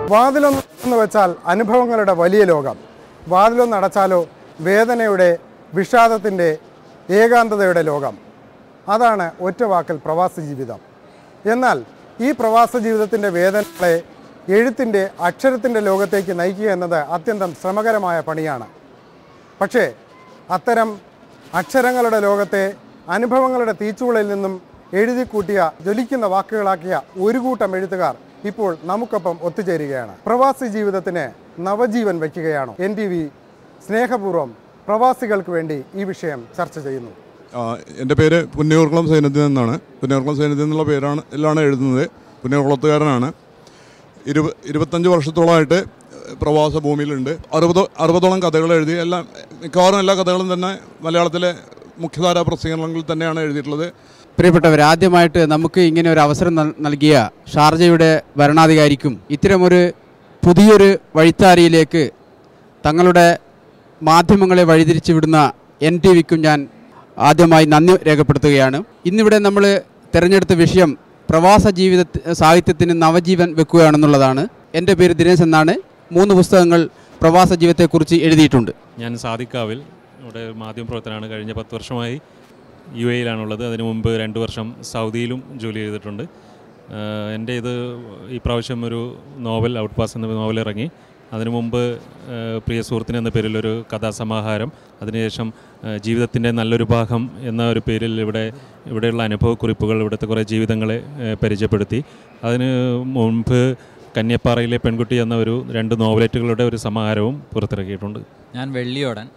വാതിലൊന്ന് വെച്ചാൽ അനുഭവങ്ങളുടെ വലിയ ലോകം വാതിലൊന്ന് അടച്ചാലോ വേദനയുടെ വിഷാദത്തിൻ്റെ ഏകാന്തതയുടെ ലോകം അതാണ് ഒറ്റ വാക്കിൽ പ്രവാസ ജീവിതം എന്നാൽ ഈ പ്രവാസ ജീവിതത്തിൻ്റെ വേദനകളെ എഴുത്തിൻ്റെ അക്ഷരത്തിൻ്റെ ലോകത്തേക്ക് നയിക്കുക എന്നത് അത്യന്തം ശ്രമകരമായ പണിയാണ് പക്ഷേ അത്തരം അക്ഷരങ്ങളുടെ ലോകത്തെ അനുഭവങ്ങളുടെ തീച്ചുളയിൽ നിന്നും എഴുതി കൂട്ടിയ ജ്വലിക്കുന്ന വാക്കുകളാക്കിയ ഒരു കൂട്ടം എഴുത്തുകാർ ഇപ്പോൾ നമുക്കൊപ്പം ഒത്തുചേരുകയാണ് പ്രവാസി ജീവിതത്തിന് നവജീവൻ വയ്ക്കുകയാണോ എൻ ടി വി സ്നേഹപൂർവ്വം പ്രവാസികൾക്ക് വേണ്ടി ഈ വിഷയം ചർച്ച ചെയ്യുന്നു ആ, എൻ്റെ പേര് പുന്നയൂർക്കുളം സൈന്യത്തിൽ നിന്നാണ് പുന്നയൂർക്കുളം സൈന്യത്തിൽ നിന്നുള്ള പേരാണ് എല്ലാം എഴുതുന്നത് പുന്നയൂർക്കുളത്തുകാരനാണ് ഇരുപ ഇരുപത്തഞ്ച് വർഷത്തോളമായിട്ട് പ്രവാസ ഭൂമിയിലുണ്ട് അറുപതോ അറുപതോളം കഥകൾ എഴുതി എല്ലാം മിക്കവാറും എല്ലാ കഥകളും തന്നെ മലയാളത്തിലെ മുഖ്യധാരാ പ്രസിദ്ധീകരണങ്ങളിൽ തന്നെയാണ് എഴുതിയിട്ടുള്ളത് പ്രിയപ്പെട്ടവർ ആദ്യമായിട്ട് നമുക്ക് ഇങ്ങനെ ഒരു അവസരം നൽ- നൽകിയ ഷാർജയുടെ ഭരണാധികാരിക്കും ഇത്തരമൊരു പുതിയൊരു വഴിത്താരിയിലേക്ക് തങ്ങളുടെ മാധ്യമങ്ങളെ വഴിതിരിച്ചു വിടുന്ന എൻ ടി വിക്കും ഞാൻ ആദ്യമായി നന്ദി രേഖപ്പെടുത്തുകയാണ് ഇന്നിവിടെ നമ്മൾ തിരഞ്ഞെടുത്ത വിഷയം പ്രവാസ ജീവിത സാഹിത്യത്തിന് നവജീവൻ വെക്കുകയാണെന്നുള്ളതാണ് എൻ്റെ പേര് ദിനേശ് എന്നാണ് മൂന്ന് പുസ്തകങ്ങൾ പ്രവാസ ജീവിതത്തെക്കുറിച്ച് എഴുതിയിട്ടുണ്ട് ഞാൻ സാദിക്കാവിൽ ഇവിടെ മാധ്യമപ്രവർത്തനമാണ് കഴിഞ്ഞ പത്ത് വർഷമായി യു എയിലാണുള്ളത് അതിനു മുമ്പ് രണ്ട് വർഷം സൗദിയിലും ജോലി ചെയ്തിട്ടുണ്ട് ആഹ് എൻ്റെ ഇത് ഈ പ്രാവശ്യം ഒരു നോവൽ ഔട്ട് പാസ് എന്ന നോവൽ ഇറങ്ങി അതിനു മുമ്പ് ആഹ് പ്രിയ സുഹൃത്തിന് എന്ന പേരിൽ ഒരു കഥാസമാഹാരം അതിനുശേഷം ആഹ് ജീവിതത്തിൻ്റെ നല്ലൊരു ഭാഗം എന്ന ഒരു പേരിൽ ഇവിടെ ഇവിടെയുള്ള അനുഭവക്കുറിപ്പുകൾ ഇവിടുത്തെ കുറേ ജീവിതങ്ങളെ ആഹ് പരിചയപ്പെടുത്തി അതിന് മുൻപ് കന്യപ്പാറയിലെ പെൺകുട്ടി എന്ന ഒരു രണ്ട് നോവലേറ്റുകളുടെ ഒരു സമാഹാരവും പുറത്തിറക്കിയിട്ടുണ്ട് ഞാൻ വെള്ളിയോടൻ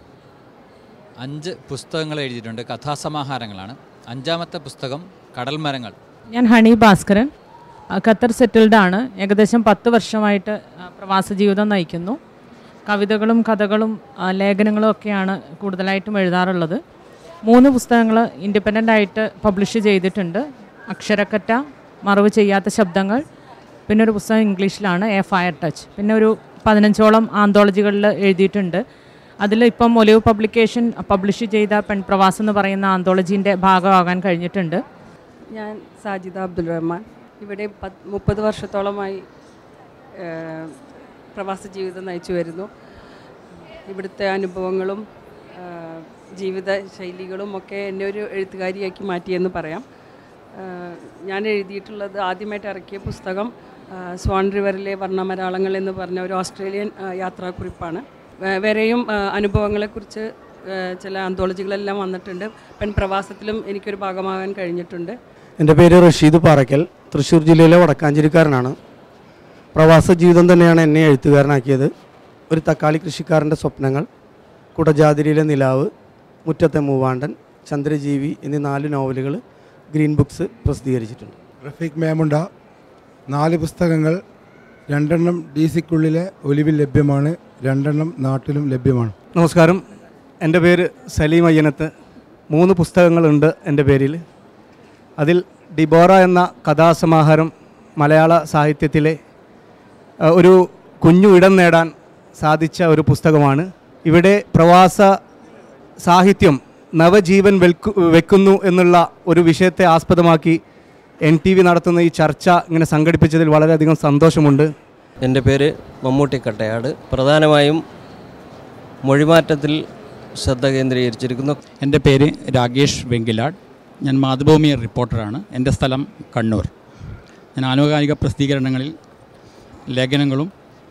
അഞ്ച് പുസ്തകങ്ങൾ എഴുതിയിട്ടുണ്ട് കഥാസമാഹാരങ്ങളാണ് അഞ്ചാമത്തെ പുസ്തകം കടൽമരങ്ങൾ ഞാൻ ഹണി ഭാസ്കരൻ ആ, ഖത്തർ സെറ്റിൽഡ് ആണ് ഏകദേശം പത്ത് വർഷമായിട്ട് ആ, പ്രവാസ ജീവിതം നയിക്കുന്നു കവിതകളും കഥകളും ആ, ലേഖനങ്ങളും ഒക്കെയാണ് കൂടുതലായിട്ടും എഴുതാറുള്ളത് മൂന്ന് പുസ്തകങ്ങൾ ഇൻഡിപെൻഡൻ്റ് ആയിട്ട് പബ്ലിഷ് ചെയ്തിട്ടുണ്ട് അക്ഷരക്കറ്റ മറവ് ചെയ്യാത്ത ശബ്ദങ്ങൾ പിന്നെ ഒരു പുസ്തകം ഇംഗ്ലീഷിലാണ് എ ഫയർ ടച്ച് പിന്നെ ഒരു പതിനഞ്ചോളം ആന്തോളജികളിൽ എഴുതിയിട്ടുണ്ട് അതിൽ ഇപ്പം ഒലിവ് പബ്ലിക്കേഷൻ പബ്ലിഷ് ചെയ്ത പെൺപ്രവാസം എന്ന് പറയുന്ന ആന്തോളജീൻ്റെ ഭാഗമാകാൻ കഴിഞ്ഞിട്ടുണ്ട് ഞാൻ സാജിദ അബ്ദുൾ റഹ്മാൻ ഇവിടെ പത്ത് മുപ്പത് വർഷത്തോളമായി ഏഹ്, പ്രവാസ ജീവിതം നയിച്ചു വരുന്നു ഇവിടുത്തെ അനുഭവങ്ങളും ഏഹ്, ജീവിത ശൈലികളും ഒക്കെ എന്നെ ഒരു എഴുത്തുകാരിയാക്കി മാറ്റിയെന്ന് പറയാം ഏഹ്, ഞാൻ എഴുതിയിട്ടുള്ളത് ആദ്യമായിട്ട് ഇറക്കിയ പുസ്തകം ഏഹ്, സ്വാൻ റിവറിലെ വർണ്ണമരാളങ്ങൾ എന്ന് പറഞ്ഞ ഒരു ഓസ്ട്രേലിയൻ ഏഹ്, യാത്രാക്കുറിപ്പാണ് വേ- വേറെയും ഏഹ്, അനുഭവങ്ങളെക്കുറിച്ച് ഏഹ്, ചില ആന്തോളജികളെല്ലാം വന്നിട്ടുണ്ട് പെൺപ്രവാസത്തിലും എനിക്കൊരു ഭാഗമാകാൻ കഴിഞ്ഞിട്ടുണ്ട് എൻ്റെ പേര് റഷീദ് പാറയ്ക്കൽ തൃശ്ശൂർ ജില്ലയിലെ വടക്കാഞ്ചേരിക്കാരനാണ് പ്രവാസ ജീവിതം തന്നെയാണ് എന്നെ എഴുത്തുകാരനാക്കിയത് ഒരു തക്കാളി കൃഷിക്കാരൻ്റെ സ്വപ്നങ്ങൾ കുടജാതിരിയിലെ നിലാവ് മുറ്റത്തെ മൂവാണ്ടൻ ചന്ദ്രജീവി എന്നീ നാല് നോവലുകൾ ഗ്രീൻ ബുക്സ് പ്രസിദ്ധീകരിച്ചിട്ടുണ്ട് റഫീഖ് മേമുണ്ട നാല് പുസ്തകങ്ങൾ രണ്ടെണ്ണം ഡി സിക്കുള്ളിലെ ഒലിവിൽ ലഭ്യമാണ് രണ്ടെണ്ണം നാട്ടിലും ലഭ്യമാണ് നമസ്കാരം എൻ്റെ പേര് സലീം അയ്യനത്ത് മൂന്ന് പുസ്തകങ്ങളുണ്ട് എൻ്റെ പേരിൽ അതിൽ ഡിബോറ എന്ന കഥാസമാഹാരം മലയാള സാഹിത്യത്തിലെ ആ, ഒരു കുഞ്ഞു ഇടം നേടാൻ സാധിച്ച ഒരു പുസ്തകമാണ് ഇവിടെ പ്രവാസ സാഹിത്യം നവജീവൻ വെൽക്കു വെക്കുന്നു എന്നുള്ള ഒരു വിഷയത്തെ ആസ്പദമാക്കി എൻ ടി വി നടത്തുന്ന ഈ ചർച്ച ഇങ്ങനെ സംഘടിപ്പിച്ചതിൽ വളരെയധികം സന്തോഷമുണ്ട് എൻ്റെ പേര് മമ്മൂട്ടി കട്ടയാട് പ്രധാനമായും മൊഴിമാറ്റത്തിൽ ശ്രദ്ധ കേന്ദ്രീകരിച്ചിരിക്കുന്നു എൻ്റെ പേര് രാകേഷ് വെങ്കിലാട് ഞാൻ മാതൃഭൂമി റിപ്പോർട്ടറാണ് എൻ്റെ സ്ഥലം കണ്ണൂർ ഞാൻ ആനുകാലിക പ്രസിദ്ധീകരണങ്ങളിൽ ലേഖനങ്ങളും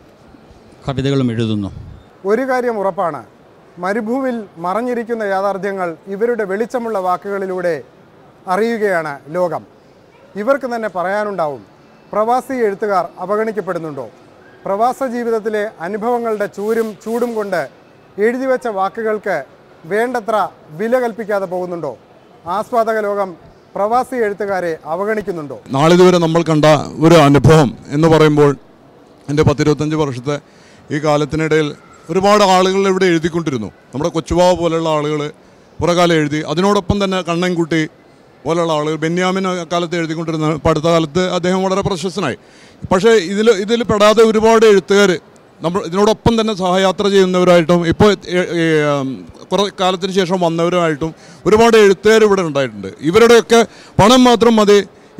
കവിതകളും എഴുതുന്നു ഒരു കാര്യം ഉറപ്പാണ് മരുഭൂവിൽ മറഞ്ഞിരിക്കുന്ന യാഥാർത്ഥ്യങ്ങൾ ഇവരുടെ വെളിച്ചമുള്ള വാക്കുകളിലൂടെ അറിയുകയാണ് ലോകം ഇവർക്ക് തന്നെ പറയാനുണ്ടാവും പ്രവാസി എഴുത്തുകാർ അവഗണിക്കപ്പെടുന്നുണ്ടോ പ്രവാസ ജീവിതത്തിലെ അനുഭവങ്ങളുടെ ചൂരും ചൂടും കൊണ്ട് എഴുതി വെച്ച വാക്കുകൾക്ക് വേണ്ടത്ര വില കൽപ്പിക്കാതെ പോകുന്നുണ്ടോ ആസ്വാദക ലോകം പ്രവാസി എഴുത്തുകാരെ അവഗണിക്കുന്നുണ്ടോ നാളിതുവരെ നമ്മൾ കണ്ട ഒരു അനുഭവം എന്ന് പറയുമ്പോൾ എൻ്റെ പത്തിരുപത്തഞ്ച് വർഷത്തെ ഈ കാലത്തിനിടയിൽ ഒരുപാട് ആളുകൾ ഇവിടെ എഴുതിക്കൊണ്ടിരുന്നു നമ്മുടെ കൊച്ചുബാവ പോലെയുള്ള ആളുകൾ കുറേ കാലം എഴുതി അതിനോടൊപ്പം തന്നെ കണ്ണൻകുട്ടി പോലെയുള്ള ആളുകൾ ബെന്യാമിൻ കാലത്ത് എഴുതിക്കൊണ്ടിരുന്ന ഇപ്പം അടുത്ത കാലത്ത് അദ്ദേഹം വളരെ പ്രശസ്തനായി പക്ഷേ ഇതിൽ ഇതിൽ പെടാതെ ഒരുപാട് എഴുത്തുകാർ നമ്മൾ ഇതിനോടൊപ്പം തന്നെ സഹയാത്ര ചെയ്യുന്നവരായിട്ടും ഇപ്പോൾ കുറേ കാലത്തിന് ശേഷം വന്നവരുമായിട്ടും ഒരുപാട് എഴുത്തുകാർ ഇവിടെ ഉണ്ടായിട്ടുണ്ട് ഇവരുടെയൊക്കെ പണം മാത്രം മതി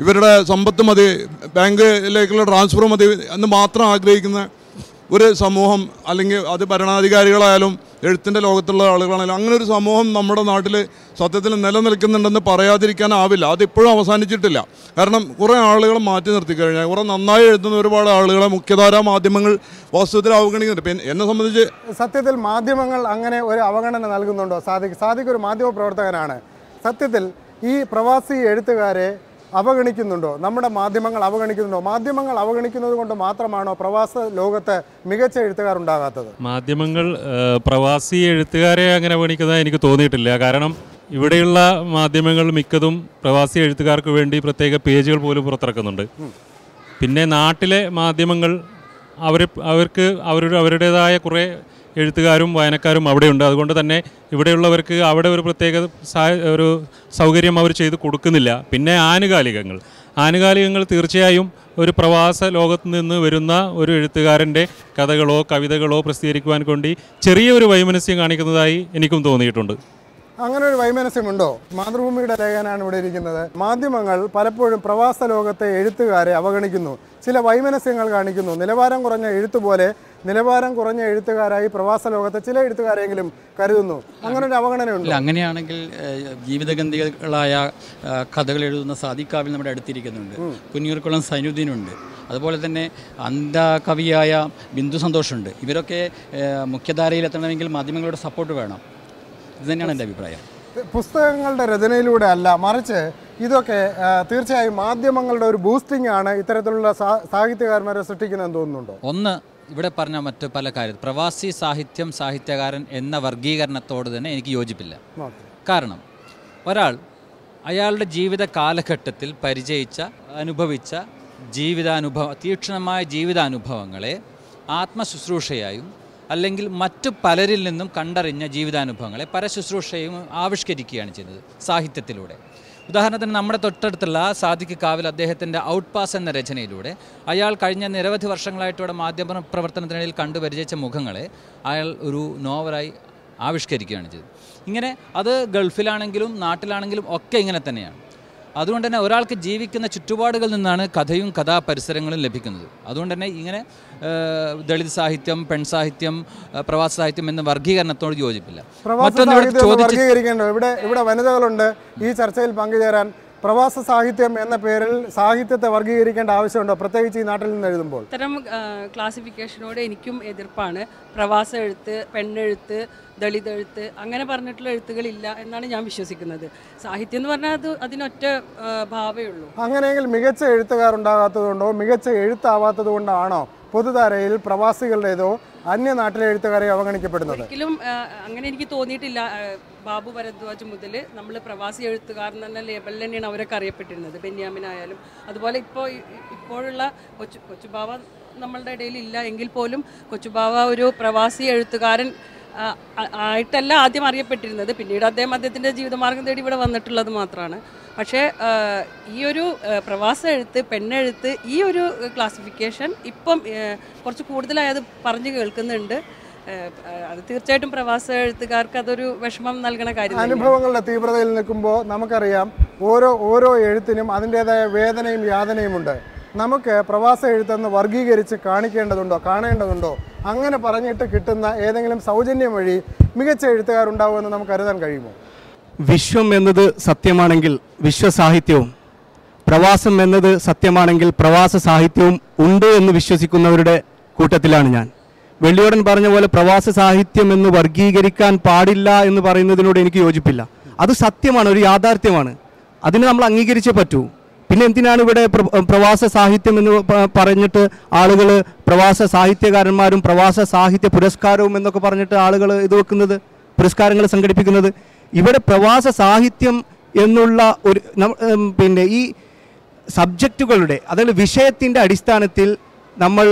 ഇവരുടെ സമ്പത്ത് മതി ബാങ്കിലേക്കുള്ള ട്രാൻസ്ഫർ മതി എന്ന് മാത്രം ആഗ്രഹിക്കുന്ന ഒരു സമൂഹം അല്ലെങ്കിൽ അത് ഭരണാധികാരികളായാലും എഴുത്തിൻ്റെ ലോകത്തുള്ള ആളുകളാണെങ്കിലും അങ്ങനെ ഒരു സമൂഹം നമ്മുടെ നാട്ടിൽ സത്യത്തിൽ നിലനിൽക്കുന്നുണ്ടെന്ന് പറയാതിരിക്കാനാവില്ല അതിപ്പോഴും അവസാനിച്ചിട്ടില്ല കാരണം കുറേ ആളുകൾ മാറ്റി നിർത്തി കഴിഞ്ഞാൽ കുറേ നന്നായി എഴുതുന്ന ഒരുപാട് ആളുകളെ മുഖ്യധാരാ മാധ്യമങ്ങൾ വാസ്തവത്തിൽ അവഗണിക്കുന്നുണ്ട് ഇപ്പം എന്നെ സംബന്ധിച്ച് സത്യത്തിൽ മാധ്യമങ്ങൾ അങ്ങനെ ഒരു അവഗണന നൽകുന്നുണ്ടോ സാദിഖ് സാദിഖ് ഒരു മാധ്യമ പ്രവർത്തകനാണ് സത്യത്തിൽ ഈ പ്രവാസി എഴുത്തുകാരെ അവഗണിക്കുന്നുണ്ടോ നമ്മുടെ മാധ്യമങ്ങൾ അവഗണിക്കുന്നുണ്ടോ മാധ്യമങ്ങൾ അവഗണിക്കുന്നത് കൊണ്ട് മാത്രമാണോ പ്രവാസ ലോകത്ത് മികച്ച എഴുത്തുകാർ ഉണ്ടാകാത്തത് മാധ്യമങ്ങൾ ഏഹ്, പ്രവാസി എഴുത്തുകാരെ അങ്ങനെ അവഗണിക്കുന്നതായി എനിക്ക് തോന്നിയിട്ടില്ല കാരണം ഇവിടെയുള്ള മാധ്യമങ്ങൾ മിക്കതും പ്രവാസി എഴുത്തുകാർക്ക് വേണ്ടി പ്രത്യേക പേജുകൾ പോലും പുറത്തിറക്കുന്നുണ്ട് പിന്നെ നാട്ടിലെ മാധ്യമങ്ങൾ അവർ അവർക്ക് അവരുടെ അവരുടേതായ കുറേ എഴുത്തുകാരും വായനക്കാരും അവിടെയുണ്ട് അതുകൊണ്ട് തന്നെ ഇവിടെയുള്ളവർക്ക് അവിടെ ഒരു പ്രത്യേക സാ- ഒരു സൗകര്യം അവർ ചെയ്ത് കൊടുക്കുന്നില്ല പിന്നെ ആനുകാലികങ്ങൾ ആനുകാലികങ്ങൾ തീർച്ചയായും ഒരു പ്രവാസ ലോകത്ത് നിന്ന് വരുന്ന ഒരു എഴുത്തുകാരൻ്റെ കഥകളോ കവിതകളോ പ്രസിദ്ധീകരിക്കുവാൻ വേണ്ടി ചെറിയൊരു വൈമനസ്യം കാണിക്കുന്നതായി എനിക്കും തോന്നിയിട്ടുണ്ട് അങ്ങനെ ഒരു വൈമനസ്യമുണ്ടോ മാതൃഭൂമിയുടെ ലേഖനാണ് ഇവിടെ ഇരിക്കുന്നത് മാധ്യമങ്ങൾ പലപ്പോഴും പ്രവാസ ലോകത്തെ എഴുത്തുകാരെ അവഗണിക്കുന്നു ചില വൈമനസ്യങ്ങൾ കാണിക്കുന്നു നിലവാരം കുറഞ്ഞ എഴുത്ത് പോലെ നിലവാരം കുറഞ്ഞ എഴുത്തുകാരായി പ്രവാസ ലോകത്തെ ചില എഴുത്തുകാരെങ്കിലും കരുതുന്നു അങ്ങനെ ഒരു അവഗണനയുണ്ടോ ഇല്ല അങ്ങനെയാണെങ്കിൽ ഏഹ്, ജീവിതഗന്ധികളായ ഏഹ്, കഥകൾ എഴുതുന്ന സാദിക്കാവിൽ നമ്മുടെ അടുത്തിരിക്കുന്നുണ്ട് കുഞ്ഞൂർക്കുളം സൈനുദ്ദീനുണ്ട് അതുപോലെ തന്നെ അന്ധകവിയായ ബിന്ദു സന്തോഷുണ്ട് ഇവരൊക്കെ ഏഹ്, മുഖ്യധാരയിൽ എത്തണമെങ്കിൽ മാധ്യമങ്ങളുടെ സപ്പോർട്ട് വേണം ഇത് തന്നെയാണ് എൻ്റെ അഭിപ്രായം പുസ്തകങ്ങളുടെ രചനയിലൂടെ അല്ല മറിച്ച് ഇതൊക്കെ ആ, തീർച്ചയായും മാധ്യമങ്ങളുടെ ഒരു ബൂസ്റ്റിംഗ് ആണ് ഇത്തരത്തിലുള്ള സാ- സാഹിത്യകാരന്മാരെ സൃഷ്ടിക്കുന്നതെന്ന് തോന്നുന്നുണ്ടോ ഒന്ന് ഇവിടെ പറഞ്ഞ മറ്റ് പല കാര്യം പ്രവാസി സാഹിത്യം സാഹിത്യകാരൻ എന്ന വർഗീകരണത്തോട് തന്നെ എനിക്ക് യോജിപ്പില്ല ഓക്കെ. കാരണം ഒരാൾ അയാളുടെ ജീവിത കാലഘട്ടത്തിൽ പരിചയിച്ച അനുഭവിച്ച ജീവിതാനുഭവ തീക്ഷ്ണമായ ജീവിതാനുഭവങ്ങളെ ആത്മശുശ്രൂഷയായും അല്ലെങ്കിൽ മറ്റു പലരിൽ നിന്നും കണ്ടറിഞ്ഞ ജീവിതാനുഭവങ്ങളെ പരശുശ്രൂഷയും ആവിഷ്കരിക്കുകയാണ് ചെയ്യുന്നത് സാഹിത്യത്തിലൂടെ ഉദാഹരണത്തിന് നമ്മുടെ തൊട്ടടുത്തുള്ള സാദിഖ് കാവിൽ അദ്ദേഹത്തിൻ്റെ ഔട്ട് പാസ് എന്ന രചനയിലൂടെ അയാൾ കഴിഞ്ഞ നിരവധി വർഷങ്ങളായിട്ടൂടെ മാധ്യമ പ്രവർത്തനത്തിനിടയിൽ കണ്ടു പരിചയിച്ച മുഖങ്ങളെ അയാൾ ഒരു നോവലായി ആവിഷ്കരിക്കുകയാണ് ചെയ്തത് ഇങ്ങനെ അത് ഗൾഫിലാണെങ്കിലും നാട്ടിലാണെങ്കിലും ഒക്കെ ഇങ്ങനെ തന്നെയാണ് അതുകൊണ്ട് തന്നെ ഒരാൾക്ക് ജീവിക്കുന്ന ചുറ്റുപാടുകളിൽ നിന്നാണ് കഥയും കഥാപരിസരങ്ങളും ലഭിക്കുന്നത് അതുകൊണ്ട് തന്നെ ഇങ്ങനെ ഏഹ്, ദളിത് സാഹിത്യം പെൺ സാഹിത്യം ഏഹ്, പ്രവാസ സാഹിത്യം എന്ന വർഗീകരണത്തോട് യോജിപ്പില്ല പ്രവാസ മറ്റൊന്ന് ഇവിടെ സാഹിത്യം ഒന്ന് ചോദിച്ച് വർഗീകരിക്കേണ്ടോ ഇവിടെ ഇവിടെ വനിതകളുണ്ട് ഈ ചർച്ചയിൽ പങ്കുചേരാൻ പ്രവാസ സാഹിത്യം എന്ന പേരിൽ സാഹിത്യത്തെ വർഗീകരിക്കേണ്ട ആവശ്യമുണ്ടോ പ്രത്യേകിച്ച് ഈ നാട്ടിൽ നിന്ന് എഴുതുമ്പോൾ ഇത്തരം ക്ലാസിഫിക്കേഷനോട് എനിക്കും എതിർപ്പാണ് പ്രവാസ എഴുത്ത് പെണ്ണെഴുത്ത് ദളിത് എഴുത്ത് അങ്ങനെ പറഞ്ഞിട്ടുള്ള എഴുത്തുകളില്ല എന്നാണ് ഞാൻ വിശ്വസിക്കുന്നത് സാഹിത്യം എന്ന് പറഞ്ഞാൽ അത് അതിനൊറ്റ ആ, ഭാവേ ഉള്ളൂ അങ്ങനെയെങ്കിൽ മികച്ച എഴുത്തുകാർ ഉണ്ടാകാത്തതുകൊണ്ടോ മികച്ച എഴുത്താവാത്തത് കൊണ്ടാണോ പൊതുധാരയിൽ പ്രവാസികളുടേതോ അന്യനാട്ടിലെ എഴുത്തുകാരെ അവഗണിക്കപ്പെടുന്നത് ഒരിക്കലും ആ, അങ്ങനെ എനിക്ക് തോന്നിയിട്ടില്ല ആ, ബാബു ഭരദ്വാജ് മുതൽ നമ്മൾ പ്രവാസി എഴുത്തുകാരൻ എന്ന ലേബലിൽ തന്നെയാണ് അവരൊക്കെ അറിയപ്പെട്ടിരുന്നത് ബെന്യാമിനായാലും അതുപോലെ ഇപ്പോൾ ഇപ്പോഴുള്ള കൊച്ചു കൊച്ചുബാവ നമ്മളുടെ ഇടയിൽ ഇല്ല എങ്കിൽ പോലും കൊച്ചുബാവ ഒരു പ്രവാസി എഴുത്തുകാരൻ ആ, ആ- ആയിട്ടല്ല ആദ്യം അറിയപ്പെട്ടിരുന്നത് പിന്നീട് അദ്ദേഹം അദ്ദേഹത്തിൻ്റെ ജീവിതമാർഗം തേടി ഇവിടെ വന്നിട്ടുള്ളത് മാത്രമാണ് പക്ഷേ ആ, ഈ ഒരു ആ, പ്രവാസ എഴുത്ത് പെണ്ണെഴുത്ത് ഈ ഒരു ക്ലാസിഫിക്കേഷൻ ഇപ്പം ആ, കുറച്ച് കൂടുതലായി അത് പറഞ്ഞു കേൾക്കുന്നുണ്ട് ഏഹ് അത് തീർച്ചയായിട്ടും പ്രവാസ എഴുത്തുകാർക്ക് അതൊരു വിഷമം നൽകണ കാര്യം തന്നെയാണ്. അനുഭവങ്ങളുടെ തീവ്രതയിൽ നിൽക്കുമ്പോൾ നമുക്കറിയാം ഓരോ ഓരോ എഴുത്തിനും അതിൻ്റെതായ വേദനയും യാതനയുമുണ്ട് നമുക്ക് പ്രവാസ എഴുത്തെന്ന് വർഗീകരിച്ച് കാണിക്കേണ്ടതുണ്ടോ കാണേണ്ടതുണ്ടോ അങ്ങനെ പറഞ്ഞിട്ട് കിട്ടുന്ന ഏതെങ്കിലും സൗജന്യം വഴി മികച്ച എഴുത്തുകാരുണ്ടാവുമെന്ന് നമുക്ക് കരുതാൻ കഴിയുമോ വിശ്വം എന്നത് സത്യമാണെങ്കിൽ വിശ്വസാഹിത്യവും പ്രവാസം എന്നത് സത്യമാണെങ്കിൽ പ്രവാസ സാഹിത്യവും ഉണ്ട് എന്ന് വിശ്വസിക്കുന്നവരുടെ കൂട്ടത്തിലാണ് ഞാൻ വെള്ളിയോടൻ പറഞ്ഞ പോലെ പ്രവാസ സാഹിത്യം എന്ന് വർഗീകരിക്കാൻ പാടില്ല എന്ന് പറയുന്നതിനോട് എനിക്ക് യോജിപ്പില്ല അത് സത്യമാണ് ഒരു യാഥാർത്ഥ്യമാണ് അതിന് നമ്മൾ അംഗീകരിച്ചേ പറ്റൂ പിന്നെ എന്തിനാണ് ഇവിടെ പ്ര- പ്രവാസ സാഹിത്യം എന്ന് പ- പറഞ്ഞിട്ട് ആളുകൾ പ്രവാസ സാഹിത്യകാരന്മാരും പ്രവാസ സാഹിത്യ പുരസ്കാരവും എന്നൊക്കെ പറഞ്ഞിട്ട് ആളുകൾ ഇത് വെക്കുന്നത് പുരസ്കാരങ്ങൾ സംഘടിപ്പിക്കുന്നത് ഇവിടെ പ്രവാസ സാഹിത്യം എന്നുള്ള ഒരു നം- ഉം, പിന്നെ ഈ സബ്ജക്റ്റുകളുടെ അതായത് വിഷയത്തിൻ്റെ അടിസ്ഥാനത്തിൽ നമ്മൾ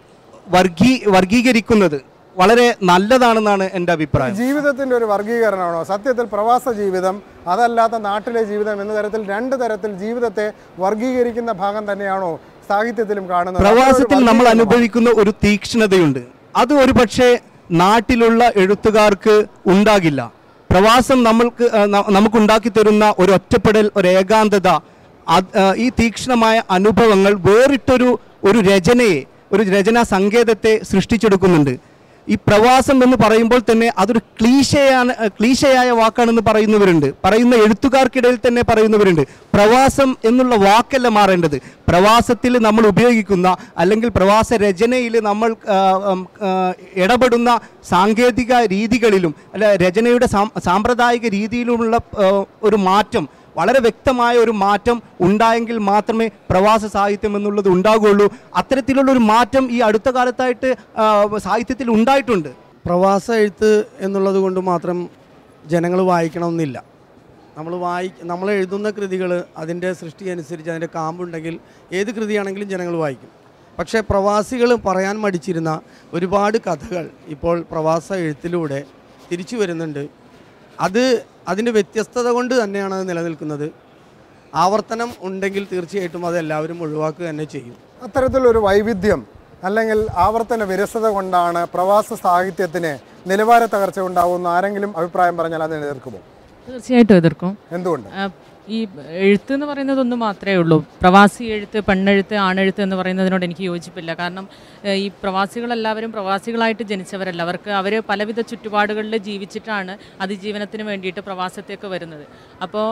വർഗീ വർഗീകരിക്കുന്നത് വളരെ നല്ലതാണെന്നാണ് എൻ്റെ അഭിപ്രായം ജീവിതത്തിന്റെ ഒരു വർഗീകരണമാണോ സത്യത്തിൽ പ്രവാസ ജീവിതം അതല്ലാത്ത നാട്ടിലെ ജീവിതം എന്ന തരത്തിൽ രണ്ട് തരത്തിൽ ജീവിതത്തെ വർഗീകരിക്കുന്ന ഭാഗം തന്നെയാണോ സാഹിത്യത്തിലും കാണുന്നത് പ്രവാസത്തിൽ അതൊരു നമ്മൾ വർഗീകരണമാണോ? അനുഭവിക്കുന്ന ഒരു തീക്ഷ്ണതയുണ്ട് അത് ഒരു പക്ഷേ നാട്ടിലുള്ള എഴുത്തുകാർക്ക് ഉണ്ടാകില്ല പ്രവാസം നമ്മൾക്ക് ആ, ന- നമുക്കുണ്ടാക്കി തരുന്ന ഒരു ഒറ്റപ്പെടൽ ഒരു ഏകാന്തത അത് ആ, ഈ തീക്ഷ്ണമായ അനുഭവങ്ങൾ വേറിട്ടൊരു ഒരു രചനയെ ഒരു രചനാ സങ്കേതത്തെ സൃഷ്ടിച്ചെടുക്കുന്നുണ്ട് ഈ പ്രവാസം എന്ന് പറയുമ്പോൾ തന്നെ അതൊരു ക്ലീശയാണ് ക്ലീശയായ വാക്കാണെന്ന് പറയുന്നവരുണ്ട് പറയുന്ന എഴുത്തുകാർക്കിടയിൽ തന്നെ പറയുന്നവരുണ്ട് പ്രവാസം എന്നുള്ള വാക്കല്ല മാറേണ്ടത് പ്രവാസത്തിൽ നമ്മൾ ഉപയോഗിക്കുന്ന അല്ലെങ്കിൽ പ്രവാസ രചനയിൽ നമ്മൾ ആ, ഉം, ആ, ഇടപെടുന്ന സാങ്കേതിക രീതികളിലും അല്ല രചനയുടെ സാം- സാമ്പ്രദായിക രീതിയിലുമുള്ള ആ, ഒരു മാറ്റം വളരെ വ്യക്തമായ ഒരു മാറ്റം ഉണ്ടായെങ്കിൽ മാത്രമേ പ്രവാസ സാഹിത്യം എന്നുള്ളത് ഉണ്ടാകുകയുള്ളൂ അത്തരത്തിലുള്ള ഒരു മാറ്റം ഈ അടുത്ത കാലത്തായിട്ട് ആ, സാഹിത്യത്തിൽ ഉണ്ടായിട്ടുണ്ട് പ്രവാസ എഴുത്ത് എന്നുള്ളത് കൊണ്ട് മാത്രം ജനങ്ങൾ വായിക്കണമെന്നില്ല നമ്മൾ വായി നമ്മൾ എഴുതുന്ന കൃതികൾ അതിൻ്റെ സൃഷ്ടി അനുസരിച്ച് അതിൻ്റെ കാമ്പുണ്ടെങ്കിൽ ഏത് കൃതിയാണെങ്കിലും ജനങ്ങൾ വായിക്കും പക്ഷേ പ്രവാസികൾ പറയാൻ മടിച്ചിരുന്ന ഒരുപാട് കഥകൾ ഇപ്പോൾ പ്രവാസ എഴുത്തിലൂടെ തിരിച്ചു വരുന്നുണ്ട് അത് അതിൻ്റെ വ്യത്യസ്തത കൊണ്ട് തന്നെയാണ് അത് നിലനിൽക്കുന്നത് ആവർത്തനം ഉണ്ടെങ്കിൽ തീർച്ചയായിട്ടും അത് എല്ലാവരും ഒഴിവാക്കുക തന്നെ ചെയ്യും അത്തരത്തിലൊരു വൈവിധ്യം അല്ലെങ്കിൽ ആവർത്തന വിരസത കൊണ്ടാണ് പ്രവാസ സാഹിത്യത്തിന് നിലവാര തകർച്ച ഉണ്ടാവുന്ന ആരെങ്കിലും അഭിപ്രായം പറഞ്ഞാൽ അതിനെ എതിർക്കുമോ തീർച്ചയായിട്ടും എതിർക്കും എന്തുകൊണ്ട് ആ, ഈ എഴുത്ത് എന്ന് പറയുന്നത് ഒന്ന് മാത്രമേ ഉള്ളൂ പ്രവാസി എഴുത്ത് പെണ്ണെഴുത്ത് ആണെഴുത്ത് എന്ന് പറയുന്നതിനോട് എനിക്ക് യോജിപ്പില്ല കാരണം ഏഹ്, ഈ പ്രവാസികളെല്ലാവരും പ്രവാസികളായിട്ട് ജനിച്ചവരല്ല അവർക്ക് അവർ പലവിധ ചുറ്റുപാടുകളിൽ ജീവിച്ചിട്ടാണ് അതിജീവനത്തിന് വേണ്ടിയിട്ട് പ്രവാസത്തേക്ക് വരുന്നത് അപ്പോൾ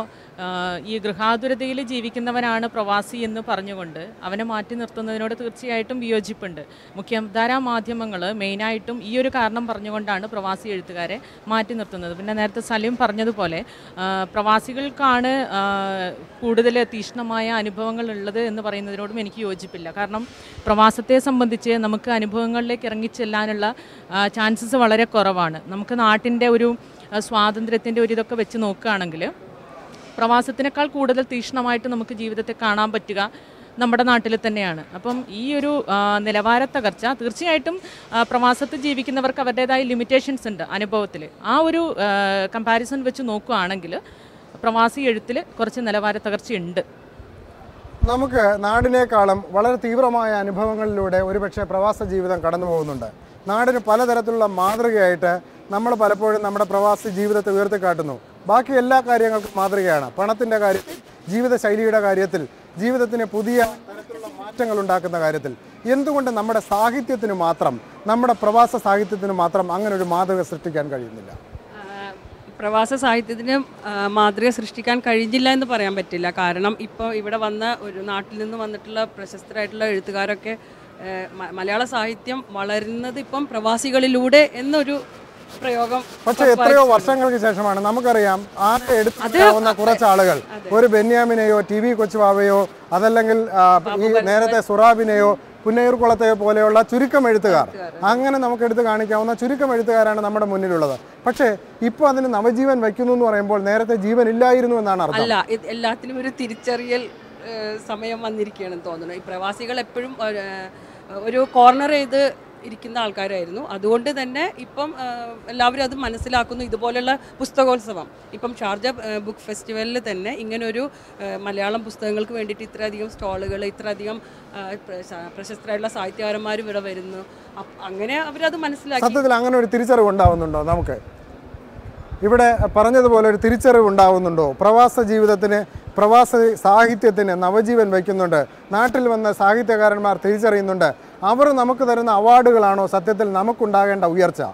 ഈ ഗൃഹാതുരതയിൽ ജീവിക്കുന്നവനാണ് പ്രവാസി എന്ന് പറഞ്ഞുകൊണ്ട് അവനെ മാറ്റി നിർത്തുന്നതിനോട് തീർച്ചയായിട്ടും വിയോജിപ്പുണ്ട് മുഖ്യധാരാ മാധ്യമങ്ങൾ മെയിനായിട്ടും ഈ ഒരു കാരണം പറഞ്ഞുകൊണ്ടാണ് പ്രവാസി എഴുത്തുകാരെ മാറ്റി നിർത്തുന്നത് പിന്നെ നേരത്തെ സലീം പറഞ്ഞതുപോലെ ആ, പ്രവാസികൾക്കാണ് ആ, കൂടുതൽ തീക്ഷ്ണമായ അനുഭവങ്ങൾ ഉള്ളത് എന്ന് പറയുന്നതിനോടും എനിക്ക് യോജിപ്പില്ല കാരണം പ്രവാസത്തെ സംബന്ധിച്ച് നമുക്ക് അനുഭവങ്ങളിലേക്ക് ഇറങ്ങിച്ചെല്ലാനുള്ള ചാൻസസ് വളരെ കുറവാണ് നമുക്ക് നാട്ടിൻ്റെ ഒരു ആ, സ്വാതന്ത്ര്യത്തിൻ്റെ ഒരു ഇതൊക്കെ വെച്ച് നോക്കുകയാണെങ്കിൽ പ്രവാസത്തിനേക്കാൾ കൂടുതൽ തീക്ഷ്ണമായിട്ട് നമുക്ക് ജീവിതത്തെ കാണാൻ പറ്റുക നമ്മുടെ നാട്ടിൽ തന്നെയാണ് അപ്പം ഈ ഒരു ആ, നിലവാര തകർച്ച തീർച്ചയായിട്ടും ആ, പ്രവാസത്ത് ജീവിക്കുന്നവർക്ക് അവരുടേതായ ലിമിറ്റേഷൻസ് ഉണ്ട് അനുഭവത്തിൽ ആ ഒരു കമ്പാരിസൺ വെച്ച് നോക്കുകയാണെങ്കിൽ പ്രവാസി എഴുത്തിൽ കുറച്ച് നിലവാര തകർച്ചയുണ്ട് നമുക്ക് നാടിനേക്കാളും വളരെ തീവ്രമായ അനുഭവങ്ങളിലൂടെ ഒരുപക്ഷെ പ്രവാസ ജീവിതം കടന്നു പോകുന്നുണ്ട് നാടിന് പലതരത്തിലുള്ള മാതൃകയായിട്ട് നമ്മൾ പലപ്പോഴും നമ്മുടെ പ്രവാസി ജീവിതത്തെ ഉയർത്തിക്കാട്ടുന്നു ബാക്കി എല്ലാ കാര്യങ്ങൾക്കും മാതൃകയാണ് പണത്തിൻ്റെ കാര്യത്തിൽ ജീവിതശൈലിയുടെ കാര്യത്തിൽ ജീവിതത്തിന് പുതിയ തരത്തിലുള്ള മാറ്റങ്ങൾ ഉണ്ടാക്കുന്ന കാര്യത്തിൽ എന്തുകൊണ്ട് നമ്മുടെ സാഹിത്യത്തിന് മാത്രം നമ്മുടെ പ്രവാസ സാഹിത്യത്തിന് മാത്രം അങ്ങനെ ഒരു മാതൃക സൃഷ്ടിക്കാൻ കഴിയുന്നില്ല പ്രവാസ സാഹിത്യത്തിന് ആ, മാതൃക സൃഷ്ടിക്കാൻ കഴിഞ്ഞില്ല എന്ന് പറയാൻ പറ്റില്ല കാരണം ഇപ്പോൾ ഇവിടെ വന്ന ഒരു നാട്ടിൽ നിന്ന് വന്നിട്ടുള്ള പ്രശസ്തരായിട്ടുള്ള എഴുത്തുകാരൊക്കെ ആ, മ- മലയാള സാഹിത്യം വളരുന്നത് ഇപ്പം പ്രവാസികളിലൂടെ എന്നൊരു പ്രയോഗം പക്ഷേ എത്രയോ വർഷങ്ങൾക്ക് ശേഷമാണ് നമുക്കറിയാം ആരെ എടുക്കാവുന്ന കുറച്ച് ആളുകൾ ഒരു ബെന്യാമിനെയോ ടി വി കൊച്ചുവാവയോ അതല്ലെങ്കിൽ ആ, ഈ നേരത്തെ സുറാബിനെയോ പുന്നയൂർ കുളത്തെയോ പോലെയുള്ള ചുരുക്കം എഴുത്തുകാർ അങ്ങനെ നമുക്ക് എടുത്ത് കാണിക്കാവുന്ന ചുരുക്കം എഴുത്തുകാരാണ് നമ്മുടെ മുന്നിലുള്ളത് പക്ഷേ ഇപ്പോൾ അതിന് നവജീവൻ വയ്ക്കുന്നു എന്ന് പറയുമ്പോൾ നേരത്തെ ജീവൻ ഇല്ലായിരുന്നു എന്നാണ് അർത്ഥം അല്ല ഇത് എല്ലാത്തിനും ഒരു തിരിച്ചറിയൽ ഏഹ്, സമയം വന്നിരിക്കുകയാണെന്ന് തോന്നുന്നു ഈ പ്രവാസികൾ എപ്പോഴും ഒരു, ഏഹ്, ഒരു കോർണർ ചെയ്ത് ഇരിക്കുന്ന ആൾക്കാരായിരുന്നു അതുകൊണ്ട് തന്നെ ഇപ്പം ഏഹ്, എല്ലാവരും അത് മനസ്സിലാക്കുന്നു ഇതുപോലുള്ള പുസ്തകോത്സവം ഇപ്പം ഷാർജ ഏഹ്, ബുക്ക് ഫെസ്റ്റിവലിൽ തന്നെ ഇങ്ങനൊരു ഏഹ്, മലയാളം പുസ്തകങ്ങൾക്ക് വേണ്ടിയിട്ട് ഇത്രയധികം സ്റ്റാളുകൾ ഇത്രയധികം ഏഹ്, പ്രശ- പ്രശസ്തരായിട്ടുള്ള സാഹിത്യകാരന്മാർ ഇവിടെ വരുന്നു അപ്പ- അങ്ങനെ അവരത് മനസ്സിലാക്കി സത്യത്തിൽ അങ്ങനെ ഒരു തിരിച്ചറിവ് ഉണ്ടാവുന്നുണ്ടോ നമുക്ക് ഇവിടെ പറഞ്ഞതുപോലെ ഒരു തിരിച്ചറിവ് ഉണ്ടാവുന്നുണ്ടോ പ്രവാസ ജീവിതത്തിന് പ്രവാസ സാഹിത്യത്തിന് നവജീവൻ വയ്ക്കുന്നുണ്ട് നാട്ടിൽ വന്ന സാഹിത്യകാരന്മാർ തിരിച്ചറിയുന്നുണ്ട് അവർ നമുക്ക് തരുന്ന അവാർഡുകളാണോ സത്യത്തിൽ നമുക്കുണ്ടാകേണ്ട ഉയർച്ച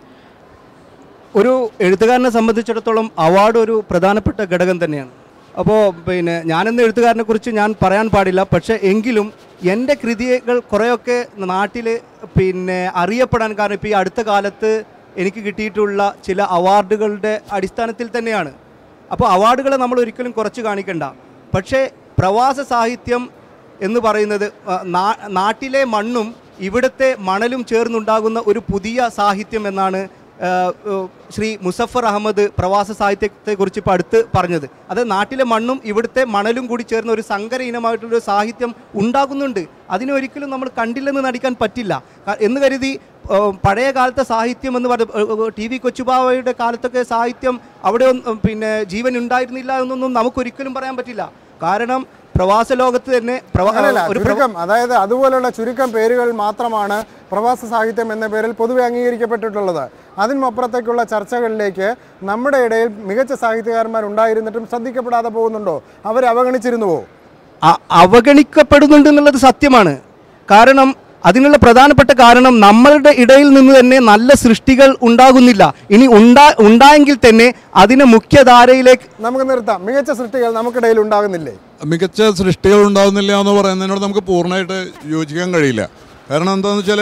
ഒരു എഴുത്തുകാരനെ സംബന്ധിച്ചിടത്തോളം അവാർഡ് ഒരു പ്രധാനപ്പെട്ട ഘടകം തന്നെയാണ് അപ്പോൾ പിന്നെ ഞാനെന്ന എഴുത്തുകാരനെ കുറിച്ച് ഞാൻ പറയാൻ പാടില്ല പക്ഷേ എങ്കിലും എൻ്റെ കൃതികൾ കുറേയൊക്കെ നാട്ടിൽ പിന്നെ അറിയപ്പെടാൻ കാരണം ഇപ്പോൾ ഈ അടുത്ത കാലത്ത് എനിക്ക് കിട്ടിയിട്ടുള്ള ചില അവാർഡുകളുടെ അടിസ്ഥാനത്തിൽ തന്നെയാണ് അപ്പോൾ അവാർഡുകളെ നമ്മൾ ഒരിക്കലും കുറച്ച് കാണിക്കണ്ട പക്ഷേ പ്രവാസ സാഹിത്യം എന്ന് പറയുന്നത് ആ, നാ- നാട്ടിലെ മണ്ണും ഇവിടുത്തെ മണലും ചേർന്നുണ്ടാകുന്ന ഒരു പുതിയ സാഹിത്യം എന്നാണ് ആ, ആ, ശ്രീ മുസഫർ അഹമ്മദ് പ്രവാസ സാഹിത്യത്തെക്കുറിച്ച് ഇപ്പോൾ അടുത്ത് പറഞ്ഞത് അത് നാട്ടിലെ മണ്ണും ഇവിടുത്തെ മണലും കൂടി ചേർന്ന ഒരു സങ്കര ഇനമായിട്ടുള്ളൊരു സാഹിത്യം ഉണ്ടാകുന്നുണ്ട് അതിനെ ഒരിക്കലും നമ്മൾ കണ്ടില്ലെന്ന് നടിക്കാൻ പറ്റില്ല ക- എന്ന് കരുതി ആ, പഴയ കാലത്തെ സാഹിത്യം എന്ന് പറഞ്ഞ ടി വി കൊച്ചുബാവയുടെ കാലത്തൊക്കെ സാഹിത്യം അവിടെ ഒന്നും, പിന്നെ ജീവൻ ഉണ്ടായിരുന്നില്ല എന്നൊന്നും നമുക്കൊരിക്കലും പറയാൻ പറ്റില്ല കാരണം പ്രവാസ ലോകത്ത് തന്നെ പ്രവാ- അങ്ങനെയല്ല ഒരു പ്രവ- ചുരുക്കം അതായത് അതുപോലുള്ള ചുരുക്കം പേരുകൾ മാത്രമാണ് പ്രവാസ സാഹിത്യം എന്ന പേരിൽ പൊതുവെ അംഗീകരിക്കപ്പെട്ടിട്ടുള്ളത് അതിനുമപ്പുറത്തേക്കുള്ള ചർച്ചകളിലേക്ക് നമ്മുടെ ഇടയിൽ മികച്ച സാഹിത്യകാരന്മാർ ഉണ്ടായിരുന്നിട്ടും ശ്രദ്ധിക്കപ്പെടാതെ പോകുന്നുണ്ടോ അവരെ അവഗണിച്ചിരുന്നുവോ അ- അവഗണിക്കപ്പെടുന്നുണ്ട് എന്നുള്ളത് സത്യമാണ് കാരണം അതിനുള്ള പ്രധാനപ്പെട്ട കാരണം നമ്മളുടെ ഇടയിൽ നിന്ന് തന്നെ നല്ല സൃഷ്ടികൾ ഉണ്ടാകുന്നില്ല ഇനി ഉണ്ടാ ഉണ്ടായെങ്കിൽ തന്നെ അതിനെ മുഖ്യധാരയിലേക്ക് നമുക്ക് നിർത്താം മികച്ച സൃഷ്ടികൾ നമുക്കിടയിൽ ഉണ്ടാകുന്നില്ലേ മികച്ച സൃഷ്ടികൾ ഉണ്ടാകുന്നില്ല എന്ന് പറയുന്നതിനോട് നമുക്ക് പൂർണ്ണമായിട്ട് യോജിക്കാൻ കഴിയില്ല കാരണം എന്താണെന്ന് വെച്ചാൽ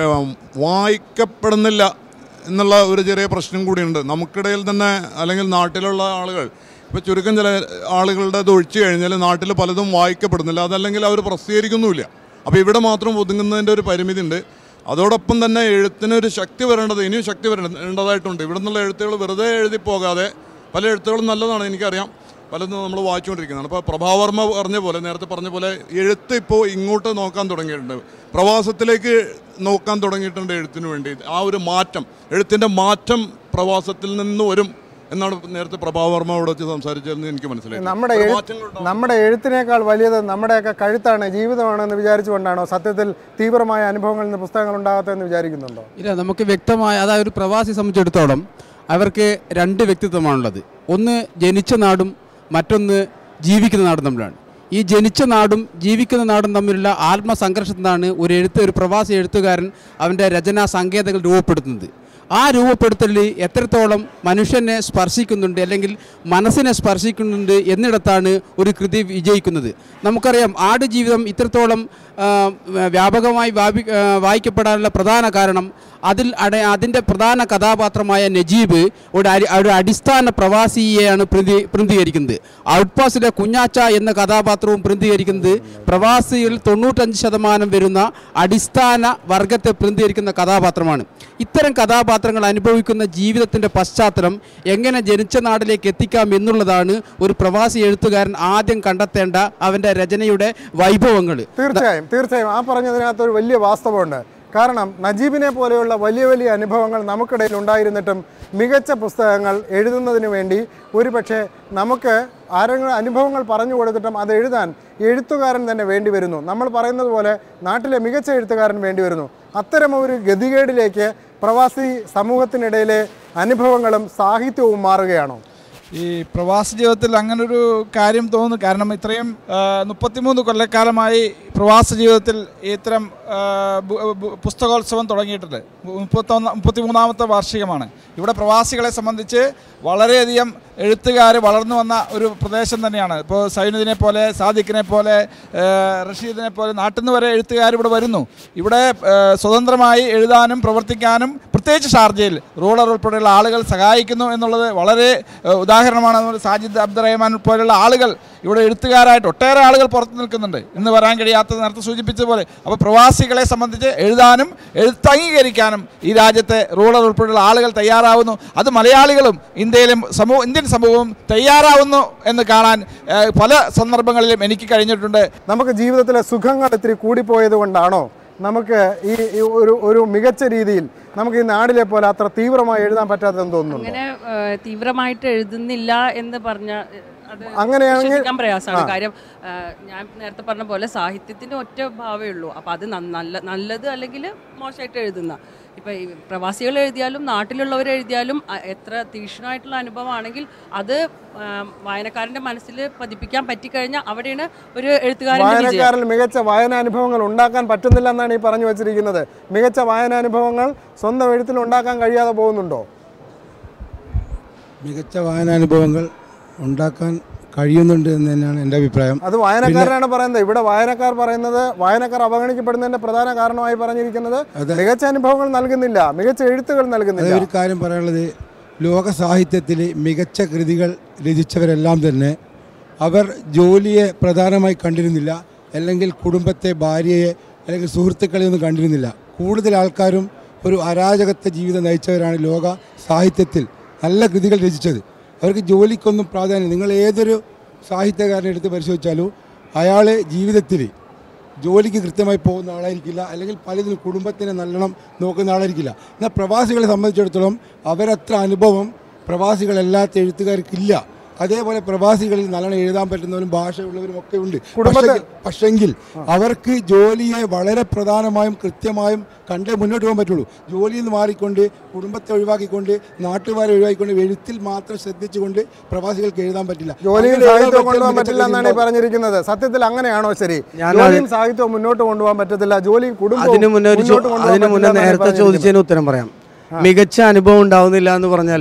വായിക്കപ്പെടുന്നില്ല എന്നുള്ള ഒരു ചെറിയ പ്രശ്നം കൂടിയുണ്ട് നമുക്കിടയിൽ തന്നെ അല്ലെങ്കിൽ നാട്ടിലുള്ള ആളുകൾ ഇപ്പോൾ ചുരുക്കം ചില ആളുകളുടെ ഇത് ഒഴിച്ചു കഴിഞ്ഞാൽ നാട്ടിൽ പലതും വായിക്കപ്പെടുന്നില്ല അതല്ലെങ്കിൽ അവർ പ്രസിദ്ധീകരിക്കുന്നുമില്ല അപ്പോൾ ഇവിടെ മാത്രം ഒതുങ്ങുന്നതിൻ്റെ ഒരു പരിമിതി ഉണ്ട് അതോടൊപ്പം തന്നെ എഴുത്തിന് ഒരു ശക്തി വരേണ്ടത് ഇനിയും ശക്തി വരേണ്ടതായിട്ടുണ്ട് ഇവിടെ നിന്നുള്ള എഴുത്തുകൾ വെറുതെ എഴുതി പോകാതെ പല എഴുത്തുകളും നല്ലതാണ് എനിക്കറിയാം പലതും നമ്മൾ വായിച്ചുകൊണ്ടിരിക്കുന്നതാണ് അപ്പോൾ പ്രഭാവർമ്മ പറഞ്ഞ പോലെ നേരത്തെ പറഞ്ഞ പോലെ എഴുത്ത് ഇപ്പോൾ ഇങ്ങോട്ട് നോക്കാൻ തുടങ്ങിയിട്ടുണ്ട് പ്രവാസത്തിലേക്ക് നോക്കാൻ തുടങ്ങിയിട്ടുണ്ട് എഴുത്തിന് വേണ്ടി ആ ഒരു മാറ്റം എഴുത്തിൻ്റെ മാറ്റം പ്രവാസത്തിൽ നിന്ന് വരും എന്നാണ് നേരത്തെ പ്രഭാവർമ്മയോട് വെച്ച് സംസാരിച്ചതെന്ന് എനിക്ക് മനസ്സിലായി നമ്മുടെ ഒരു എഴു- മാറ്റങ്ങൾ നമ്മുടെ എഴുത്തിനേക്കാൾ വലിയത് നമ്മുടെയൊക്കെ കഴുത്താണ് ജീവിതമാണെന്ന് വിചാരിച്ചുകൊണ്ടാണോ സത്യത്തിൽ തീവ്രമായ അനുഭവങ്ങളിൽ നിന്ന് പുസ്തകങ്ങൾ ഉണ്ടാകാത്തതെന്ന് വിചാരിക്കുന്നുണ്ടോ ഇല്ല നമുക്ക് വ്യക്തമായ അതായത് ഒരു പ്രവാസി സംബന്ധിച്ചിടത്തോളം അവർക്ക് രണ്ട് വ്യക്തിത്വമാണുള്ളത് ഒന്ന് ജനിച്ച നാടും മറ്റൊന്ന് ജീവിക്കുന്ന നാടും തമ്മിലാണ് ഈ ജനിച്ച നാടും ജീവിക്കുന്ന നാടും തമ്മിലുള്ള ആത്മസംഘർഷത്തിനാണ് ഒരു എഴുത്ത് ഒരു പ്രവാസി എഴുത്തുകാരൻ അവൻ്റെ രചനാ സങ്കേതങ്ങൾ രൂപപ്പെടുത്തുന്നത് ആ രൂപപ്പെടുത്തൽ എത്രത്തോളം മനുഷ്യനെ സ്പർശിക്കുന്നുണ്ട് അല്ലെങ്കിൽ മനസ്സിനെ സ്പർശിക്കുന്നുണ്ട് എന്നിടത്താണ് ഒരു കൃതി വിജയിക്കുന്നത് നമുക്കറിയാം ആടുജീവിതം ഇത്രത്തോളം ആ, വ്യാപകമായി വ്യാപി ആ, വായിക്കപ്പെടാനുള്ള പ്രധാന കാരണം അതിൽ അട അതിൻ്റെ പ്രധാന കഥാപാത്രമായ നജീബ് ഒരു അടി- ഒരു അടിസ്ഥാന പ്രവാസിയെയാണ് പ്രതി പ്രതികരിക്കുന്നത് ഔട്ട്പാസിലെ കുഞ്ഞാച്ച എന്ന കഥാപാത്രവും പ്രതികരിക്കുന്നത് പ്രവാസിയിൽ തൊണ്ണൂറ്റഞ്ച് ശതമാനം വരുന്ന അടിസ്ഥാന വർഗത്തെ പ്രതികരിക്കുന്ന കഥാപാത്രമാണ് ഇത്തരം കഥാപാത്രങ്ങൾ അനുഭവിക്കുന്ന ജീവിതത്തിൻ്റെ പശ്ചാത്തലം എങ്ങനെ ജനിച്ച നാട്ടിലേക്ക് എത്തിക്കാം എന്നുള്ളതാണ് ഒരു പ്രവാസി എഴുത്തുകാരൻ ആദ്യം കണ്ടെത്തേണ്ട അവൻ്റെ രചനയുടെ വൈഭവങ്ങൾ തീർച്ചയായും തീർച്ചയായും ആ പറഞ്ഞതിനകത്ത് ഒരു വലിയ വാസ്തവമുണ്ട് കാരണം നജീബിനെ പോലെയുള്ള വലിയ വലിയ അനുഭവങ്ങൾ നമുക്കിടയിൽ ഉണ്ടായിരുന്നിട്ടും മികച്ച പുസ്തകങ്ങൾ എഴുതുന്നതിന് വേണ്ടി ഒരുപക്ഷെ നമുക്ക് ആരെങ്കിലും അനുഭവങ്ങൾ പറഞ്ഞു കൊടുത്തിട്ടും അത് എഴുതാൻ എഴുത്തുകാരൻ തന്നെ വേണ്ടി വരുന്നു നമ്മൾ പറയുന്നത് പോലെ നാട്ടിലെ മികച്ച എഴുത്തുകാരൻ വേണ്ടി വരുന്നു അത്തരം ഒരു ഗതികേടിലേക്ക് പ്രവാസി സമൂഹത്തിനിടയിലെ അനുഭവങ്ങളും സാഹിത്യവും മാറുകയാണോ ഈ പ്രവാസ ജീവിതത്തിൽ അങ്ങനൊരു കാര്യം തോന്നുന്നു കാരണം ഇത്രയും ആ, മുപ്പത്തിമൂന്ന് കൊല്ലക്കാലമായി പ്രവാസ ജീവിതത്തിൽ ഇത്തരം ആ, ബു- ബു- പുസ്തകോത്സവം തുടങ്ങിയിട്ടുണ്ട് മുപ്പത്തൊന്ന് മുപ്പത്തിമൂന്നാമത്തെ വാർഷികമാണ് ഇവിടെ പ്രവാസികളെ സംബന്ധിച്ച് വളരെയധികം എഴുത്തുകാർ വളർന്നു വന്ന ഒരു പ്രദേശം തന്നെയാണ് ഇപ്പോൾ സൈനുദിനെ പോലെ സാദിഖിനെ പോലെ ആ, റഷീദിനെ പോലെ നാട്ടിൽ നിന്ന് വരെ എഴുത്തുകാർ ഇവിടെ വരുന്നു ഇവിടെ ആ, സ്വതന്ത്രമായി എഴുതാനും പ്രവർത്തിക്കാനും പ്രത്യേകിച്ച് ഷാർജയിൽ റൂളർ ഉൾപ്പെടെയുള്ള ആളുകൾ സഹായിക്കുന്നു എന്നുള്ളത് വളരെ ഏഹ്, ഉദാഹരണമാണ് അതുപോലെ സാജിദ് അബ്ദുറഹ്മാൻ പോലെയുള്ള ആളുകൾ ഇവിടെ എഴുത്തുകാരായിട്ട് ഒട്ടേറെ ആളുകൾ പുറത്ത് നിൽക്കുന്നുണ്ട് ഇന്ന് വരാൻ കഴിയാത്തത് നേരത്തെ സൂചിപ്പിച്ചതുപോലെ അപ്പോൾ പ്രവാസികളെ സംബന്ധിച്ച് എഴുതാനും എഴുത്തംഗീകരിക്കാനും ഈ രാജ്യത്തെ റൂളർ ഉൾപ്പെടെയുള്ള ആളുകൾ തയ്യാറാവുന്നു അത് മലയാളികളും ഇന്ത്യയിലും സമൂഹ ഇന്ത്യൻ സമൂഹവും തയ്യാറാവുന്നു എന്ന് കാണാൻ ഏഹ്, പല സന്ദർഭങ്ങളിലും എനിക്ക് കഴിഞ്ഞിട്ടുണ്ട് നമുക്ക് ജീവിതത്തിലെ സുഖങ്ങൾ ഇത്തിരി കൂടിപ്പോയത് കൊണ്ടാണോ നമുക്ക് ഈ ഈ ഒരു ഒരു മികച്ച രീതിയിൽ നമുക്ക് ഈ നാടിലെ പോലെ അത്ര തീവ്രമായി എഴുതാൻ പറ്റാത്തതെന്ന് തോന്നുന്നുണ്ടോ അങ്ങനെ ഏഹ്, തീവ്രമായിട്ട് എഴുതുന്നില്ല എന്ന് പറഞ്ഞ ഏഹ്, അത് അങ്ങനെയാണെങ്കിൽ- വിശ്വസിക്കാൻ പ്രയാസമാണ് ആ. കാര്യം ഏഹ്, ഞാൻ നേരത്തെ പറഞ്ഞ പോലെ സാഹിത്യത്തിന് ഒറ്റ ഭാവമേ ഉള്ളൂ അപ്പോൾ അത് നന്ന- നല്ല നല്ലത് അല്ലെങ്കിൽ മോശമായിട്ട് എഴുതുന്ന ഇപ്പം ഈ പ്രവാസികൾ എഴുതിയാലും നാട്ടിലുള്ളവർ എഴുതിയാലും അ- എത്ര തീക്ഷ്ണമായിട്ടുള്ള അനുഭവമാണെങ്കിൽ അത് ഏഹ്, വായനക്കാരൻ്റെ മനസ്സിൽ പതിപ്പിക്കാൻ പറ്റിക്കഴിഞ്ഞാൽ അവിടെയാണ് ഒരു എഴുത്തുകാരൻ്റെ വിജയം വായനക്കാരിൽ മികച്ച വായനാനുഭവങ്ങൾ ഉണ്ടാക്കാൻ പറ്റുന്നില്ല എന്നാണ് ഈ പറഞ്ഞു വച്ചിരിക്കുന്നത് മികച്ച വായനാനുഭവങ്ങൾ സ്വന്തം എഴുത്തിൽ ഉണ്ടാക്കാൻ കഴിയാതെ പോകുന്നുണ്ടോ മികച്ച വായനാനുഭവങ്ങൾ ഉണ്ടാക്കാൻ കഴിയുന്നുണ്ട് എന്ന് തന്നെയാണ് എൻ്റെ അഭിപ്രായം അത് വായനക്കാരനാണ് പറയുന്നത് ഇവിടെ വായനക്കാർ പറയുന്നത് വായനക്കാർ അവഗണിക്കപ്പെടുന്നതിന്റെ പ്രധാന കാരണമായി പറഞ്ഞിരിക്കുന്നത് മികച്ച അനുഭവങ്ങൾ നൽകുന്നില്ല മികച്ച എഴുത്തുകൾ അത് നൽകുന്നില്ല ഒരു കാര്യം പറയാനുള്ളത് ലോക സാഹിത്യത്തിൽ മികച്ച കൃതികൾ രചിച്ചവരെല്ലാം തന്നെ അവർ ജോലിയെ പ്രധാനമായി കണ്ടിരുന്നില്ല അല്ലെങ്കിൽ കുടുംബത്തെ ഭാര്യയെ അല്ലെങ്കിൽ സുഹൃത്തുക്കളെ ഒന്നും കണ്ടിരുന്നില്ല കൂടുതൽ ആൾക്കാരും ഒരു അരാജകത്വ ജീവിതം നയിച്ചവരാണ് ലോക സാഹിത്യത്തിൽ നല്ല കൃതികൾ രചിച്ചത് അവർക്ക് ജോലിക്കൊന്നും പ്രാധാന്യം നിങ്ങൾ ഏതൊരു സാഹിത്യകാരനെ എടുത്ത് പരിശോധിച്ചാലും അയാൾ ജീവിതത്തിൽ ജോലിക്ക് കൃത്യമായി പോകുന്ന ആളായിരിക്കില്ല അല്ലെങ്കിൽ പലതിനും കുടുംബത്തിനെ നല്ലോണം നോക്കുന്ന ആളായിരിക്കില്ല എന്നാൽ പ്രവാസികളെ സംബന്ധിച്ചിടത്തോളം അവരത്ര അനുഭവം പ്രവാസികളല്ലാത്ത എഴുത്തുകാർക്കില്ല അതേപോലെ പ്രവാസികളിൽ നല്ലോണം എഴുതാൻ പറ്റുന്നവരും ഭാഷയുള്ളവരും ഒക്കെ ഉണ്ട് കുടുംബത്തെ- പക്ഷെങ്കിൽ- പക്ഷെങ്കിൽ അവർക്ക് ജോലിയെ വളരെ പ്രധാനമായും കൃത്യമായും കണ്ടേ മുന്നോട്ട് പോകാൻ പറ്റുള്ളൂ ജോലിയിൽ നിന്ന് മാറിക്കൊണ്ട് കുടുംബത്തെ ഒഴിവാക്കിക്കൊണ്ട് നാട്ടുകാരെ ഒഴിവാക്കിക്കൊണ്ട് എഴുത്തിൽ മാത്രം ശ്രദ്ധിച്ചുകൊണ്ട് പ്രവാസികൾക്ക് എഴുതാൻ പറ്റില്ല ജോലിയും അങ്ങനെ എഴുതാൻ സാഹിത്യവും പറ്റിയ കൊണ്ടുപോകാൻ മികച്ച പറ്റില്ല എന്നാണ് ഈ കൃതി പറഞ്ഞിരിക്കുന്നത് സത്യത്തിൽ അങ്ങനെയാണോ ശരി ഞാൻ ജോലിയും സാഹിത്യവും മുന്നോട്ട് കൊണ്ടുപോകാൻ പറ്റത്തില്ല ജോലിയും കുടുംബവും അതിന് മുന്നേ ഒരു ചോ- മുന്നോട്ട് കൊണ്ടുപോകാൻ അതിന് മുന്നേ പറ്റില്ല എന്നാണ് ഈ നേരത്തെ പറഞ്ഞിരിക്കുന്നത്. ചോദിച്ചതിന് ഉത്തരം പറയാം മികച്ച അനുഭവം ഉണ്ടാവുന്നില്ല എന്ന് പറഞ്ഞാൽ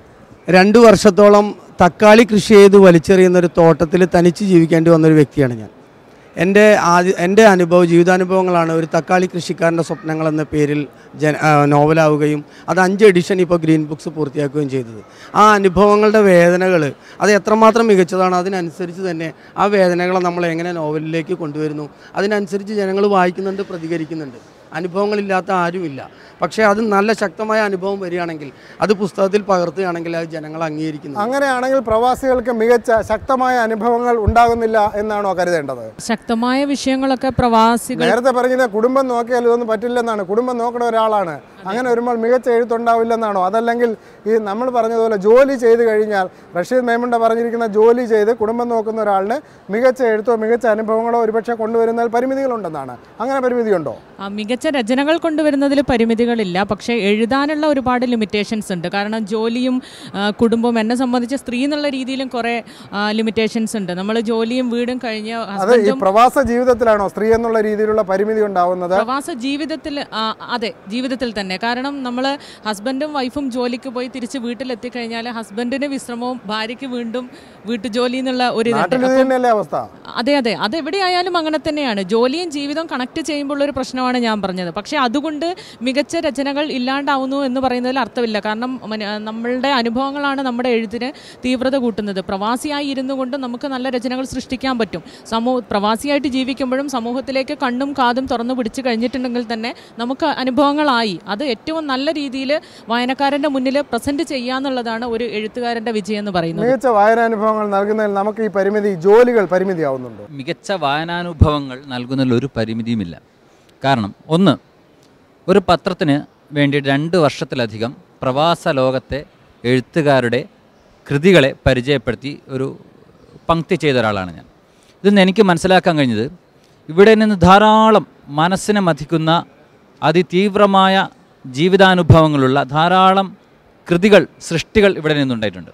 രണ്ട് വർഷത്തോളം തക്കാളി കൃഷി ചെയ്ത് വലിച്ചെറിയുന്ന ഒരു തോട്ടത്തിൽ തനിച്ച് ജീവിക്കേണ്ടി വന്നൊരു വ്യക്തിയാണ് ഞാൻ എൻ്റെ ആദ്യ എൻ്റെ അനുഭവം ജീവിതാനുഭവങ്ങളാണ് ഒരു തക്കാളി കൃഷിക്കാരൻ്റെ സ്വപ്നങ്ങൾ എന്ന പേരിൽ ജന ആ, നോവലാവുകയും അത് അഞ്ച് എഡിഷൻ ഇപ്പോൾ ഗ്രീൻ ബുക്സ് പൂർത്തിയാക്കുകയും ചെയ്തത് ആ അനുഭവങ്ങളുടെ വേദനകൾ അത് എത്രമാത്രം മികച്ചതാണ് അതിനനുസരിച്ച് തന്നെ ആ വേദനകളെ നമ്മൾ എങ്ങനെ നോവലിലേക്ക് കൊണ്ടുവരുന്നു അതിനനുസരിച്ച് ജനങ്ങൾ വായിക്കുന്നുണ്ട് പ്രതികരിക്കുന്നുണ്ട് അനുഭവങ്ങളില്ലാത്ത ആരുമില്ല പക്ഷേ അത് നല്ല ശക്തമായ അനുഭവം വരികയാണെങ്കിൽ അത് പുസ്തകത്തിൽ പകർത്തുകയാണെങ്കിൽ അത് ജനങ്ങൾ അംഗീകരിക്കുന്നു അങ്ങനെയാണെങ്കിൽ പ്രവാസികൾക്ക് മികച്ച ശക്തമായ അനുഭവങ്ങൾ ഉണ്ടാകുന്നില്ല എന്നാണോ കരുതേണ്ടത് ശക്തമായ വിഷയങ്ങളൊക്കെ പ്രവാസികൾ നേരത്തെ പറഞ്ഞത് കുടുംബം നോക്കിയാൽ ഇതൊന്നും പറ്റില്ലെന്നാണ് കുടുംബം നോക്കുന്ന ഒരാളാണ് അങ്ങനെ വരുമ്പോൾ മികച്ച എഴുത്തുണ്ടാവില്ലെന്നാണോ അതല്ലെങ്കിൽ ഈ നമ്മൾ പറഞ്ഞതുപോലെ ജോലി ചെയ്ത് കഴിഞ്ഞാൽ റഷീദ് മേമുണ്ട പറഞ്ഞിരിക്കുന്ന ജോലി ചെയ്ത് കുടുംബം നോക്കുന്ന ഒരാളിന് മികച്ച എഴുത്തോ മികച്ച അനുഭവങ്ങളോ ഒരുപക്ഷെ കൊണ്ടുവരുന്നതിൽ പരിമിതികളുണ്ടെന്നാണ് അങ്ങനെ പരിമിതിയുണ്ടോ ആ, മികച്ച രചനകൾ കൊണ്ടുവരുന്നതിൽ പരിമിതികളില്ല പക്ഷേ എഴുതാനുള്ള ഒരുപാട് ലിമിറ്റേഷൻസ് ഉണ്ട് കാരണം ജോലിയും ആ, കുടുംബവും എന്നെ സംബന്ധിച്ച് സ്ത്രീ എന്നുള്ള രീതിയിലും കുറേ ലിമിറ്റേഷൻസ് ഉണ്ട് നമ്മൾ ജോലിയും വീടും കഴിഞ്ഞ് അത് ഈ ഹസ്ബൻഡും പ്രവാസ ജീവിതത്തിലാണോ സ്ത്രീ എന്നുള്ള രീതിയിലുള്ള പരിമിതി ഉണ്ടാവുന്നത് പ്രവാസ ജീവിതത്തിൽ ആ, അതെ ജീവിതത്തിൽ തന്നെ കാരണം നമ്മൾ ഹസ്ബൻഡും വൈഫും ജോലിക്ക് പോയി തിരിച്ച് വീട്ടിലെത്തിക്കഴിഞ്ഞാൽ ഹസ്ബൻഡിന് വിശ്രമവും ഭാര്യയ്ക്ക് വീണ്ടും വീട്ടുജോലി എന്നുള്ള ഒരു ഇതുണ്ട്. നാട്ടിൽ ഇത് അപ്പം- തന്നെയല്ലേ അവസ്ഥ അതെ അതെ അത് എവിടെയായാലും അങ്ങനെ തന്നെയാണ് ജോലിയും ജീവിതവും കണക്ട് ചെയ്യുമ്പോൾ ഒരു പ്രശ്നമാണ് ഞാൻ പറഞ്ഞത് പക്ഷേ അതുകൊണ്ട് മികച്ച രചനകൾ ഇല്ലാണ്ടാവുന്നു എന്ന് പറയുന്നതിൽ അർത്ഥമില്ല കാരണം മന- നമ്മളുടെ അനുഭവങ്ങളാണ് നമ്മുടെ എഴുത്തിന് തീവ്രത കൂട്ടുന്നത് പ്രവാസിയായി ഇരുന്നു കൊണ്ട് നമുക്ക് നല്ല രചനകൾ സൃഷ്ടിക്കാൻ പറ്റും സമൂഹ പ്രവാസിയായിട്ട് ജീവിക്കുമ്പോഴും സമൂഹത്തിലേക്ക് കണ്ണും കാതും തുറന്നു പിടിച്ചു കഴിഞ്ഞിട്ടുണ്ടെങ്കിൽ തന്നെ നമുക്ക് അനുഭവങ്ങളായി അത് ഏറ്റവും നല്ല രീതിയിൽ വായനക്കാരൻ്റെ മുന്നിൽ പ്രസൻറ്റ് ചെയ്യാന്നുള്ളതാണ് ഒരു എഴുത്തുകാരൻ്റെ വിജയം എന്ന് പറയുന്നത് മികച്ച വായനാനുഭവങ്ങൾ നൽകുന്നതിൽ നമുക്ക് ഈ പരിമിതി ജോലികൾ പരിമിതിയാവുന്നുണ്ടോ മികച്ച വായനാനുഭവങ്ങൾ നൽകുന്നതിൽ ഒരു പരിമിതിയുമില്ല കാരണം ഒന്ന് ഒരു പത്രത്തിന് വേണ്ടി രണ്ട് വർഷത്തിലധികം പ്രവാസ ലോകത്തെ എഴുത്തുകാരുടെ കൃതികളെ പരിചയപ്പെടുത്തി ഒരു പങ്ക്തി ചെയ്ത ഒരാളാണ് ഞാൻ ഇതിൽ നിന്ന് എനിക്ക് മനസ്സിലാക്കാൻ കഴിഞ്ഞത് ഇവിടെ നിന്ന് ധാരാളം മനസ്സിനെ മഥിക്കുന്ന അതിതീവ്രമായ ജീവിതാനുഭവങ്ങളുള്ള ധാരാളം കൃതികൾ സൃഷ്ടികൾ ഇവിടെ നിന്നുണ്ടായിട്ടുണ്ട്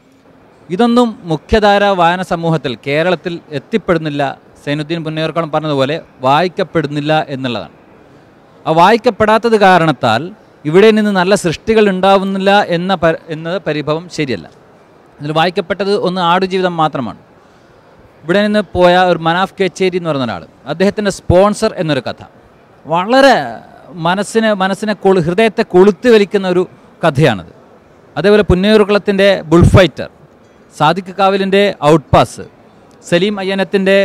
ഇതൊന്നും മുഖ്യധാര വായന സമൂഹത്തിൽ കേരളത്തിൽ എത്തിപ്പെടുന്നില്ല സൈനുദ്ദീൻ പുന്നേർക്കളം പറഞ്ഞതുപോലെ വായിക്കപ്പെടുന്നില്ല എന്നുള്ളതാണ് ആ വായിക്കപ്പെടാത്തത് കാരണത്താൽ ഇവിടെ നിന്ന് നല്ല സൃഷ്ടികൾ ഉണ്ടാവുന്നില്ല എന്ന പ എന്നത് പരിഭവം ശരിയല്ല ഇതിൽ വായിക്കപ്പെട്ടത് ഒന്ന് ആടുജീവിതം മാത്രമാണ് ഇവിടെ നിന്ന് പോയ ഒരു മനാഫ് കേച്ചേരി എന്ന് പറയുന്ന ഒരാൾ അദ്ദേഹത്തിൻ്റെ സ്പോൺസർ എന്നൊരു കഥ വളരെ മനസ്സിനെ മനസ്സിനെ കൊളു ഹൃദയത്തെ കൊളുത്തി വലിക്കുന്ന ഒരു കഥയാണത് അതേപോലെ പുന്നയൂർക്കുളത്തിൻ്റെ ബുൾഫൈറ്റർ സാദിഖ് കാവിലിൻ്റെ ഔട്ട് പാസ് സലീം അയ്യനത്തിൻ്റെ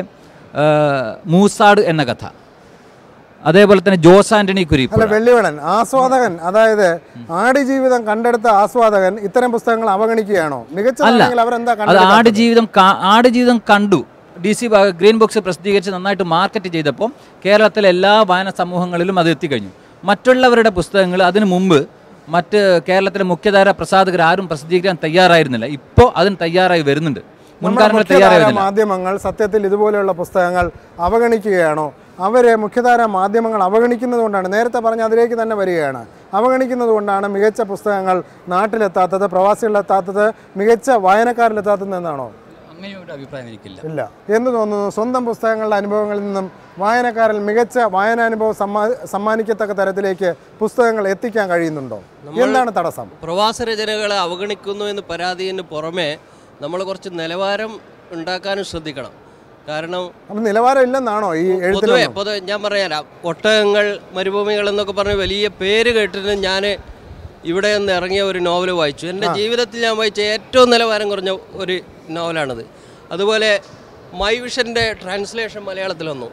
മൂസാട് എന്ന കഥ അതേപോലെ തന്നെ ജോസ് ആൻ്റണി കുരിപ്പ് അല്ല വെള്ളിവണൻ ആസ്വാദകൻ അതായത് ആടുജീവിതം കണ്ടെടുത്ത ആസ്വാദകൻ ഇത്തരം പുസ്തകങ്ങൾ അവഗണിക്കുകയാണോ മികച്ചതാണെങ്കിൽ അവരെന്താ അത് കണ്ടെടുക്കാത്തത്? ആടുജീവിതം കാ- ആടുജീവിതം കണ്ടു ഡി സി ഗ്രീൻ ബോക്സ് പ്രസിദ്ധീകരിച്ച് നന്നായിട്ട് മാർക്കറ്റ് ചെയ്തപ്പോൾ കേരളത്തിലെ എല്ലാ വായന സമൂഹങ്ങളിലും അത് എത്തിക്കഴിഞ്ഞു മറ്റുള്ളവരുടെ പുസ്തകങ്ങൾ അതിനു മുമ്പ് മറ്റ് കേരളത്തിലെ മുഖ്യധാര പ്രസാധകർ ആരും പ്രസിദ്ധീകരിക്കാൻ തയ്യാറായിരുന്നില്ല ഇപ്പോൾ അതിന് തയ്യാറായി വരുന്നുണ്ട് നമ്മുടെ മുൻകാലങ്ങളിൽ മുഖ്യധാര തയ്യാറായിരുന്നില്ല മാധ്യമങ്ങൾ സത്യത്തിൽ ഇതുപോലെയുള്ള പുസ്തകങ്ങൾ അവഗണിക്കുകയാണോ അവരെ മുഖ്യധാര മാധ്യമങ്ങൾ അവഗണിക്കുന്നത് കൊണ്ടാണ് നേരത്തെ പറഞ്ഞ അതിലേക്ക് തന്നെ വരികയാണ് അവഗണിക്കുന്നത് കൊണ്ടാണ് മികച്ച പുസ്തകങ്ങൾ നാട്ടിലെത്താത്തത് പ്രവാസികളിലെത്താത്തത് മികച്ച വായനക്കാരിലെത്താത്തത് എന്നാണോ അങ്ങനെ ഒരു അഭിപ്രായം എനിക്കില്ല ഇല്ല എന്ന് തോന്നുന്നു സ്വന്തം പുസ്തകങ്ങളുടെ അനുഭവങ്ങളിൽ നിന്നും വായനക്കാരിൽ മികച്ച വായനാനുഭവം സമ്മാ സമ്മാനിക്കത്തക്ക തരത്തിലേക്ക് പുസ്തകങ്ങൾ എത്തിക്കാൻ കഴിയുന്നുണ്ടോ എന്താണ് തടസ്സം പ്രവാസ രചനകളെ അവഗണിക്കുന്നു എന്ന് പരാതിന് പുറമെ നമ്മൾ കുറച്ച് നിലവാരം ഉണ്ടാക്കാനും ശ്രദ്ധിക്കണം കാരണം അപ്പം നിലവാരം ഇല്ലെന്നാണോ ഈ പൊതുവെ എഴുത്തിലൊന്നും പൊതുവെ ഞാൻ പറയാം ഒട്ടകങ്ങൾ മരുഭൂമികൾ എന്നൊക്കെ പറഞ്ഞ് വലിയ പേര് കേട്ടിട്ട് ഞാൻ ഇവിടെ നിന്ന് ഇറങ്ങിയ ഒരു നോവൽ വായിച്ചു എൻ്റെ ജീവിതത്തിൽ ഞാൻ വായിച്ച ഏറ്റവും നിലവാരം കുറഞ്ഞ ഒരു നോവലാണിത് അതുപോലെ മൈ വിഷൻ്റെ ട്രാൻസ്ലേഷൻ മലയാളത്തിൽ വന്നു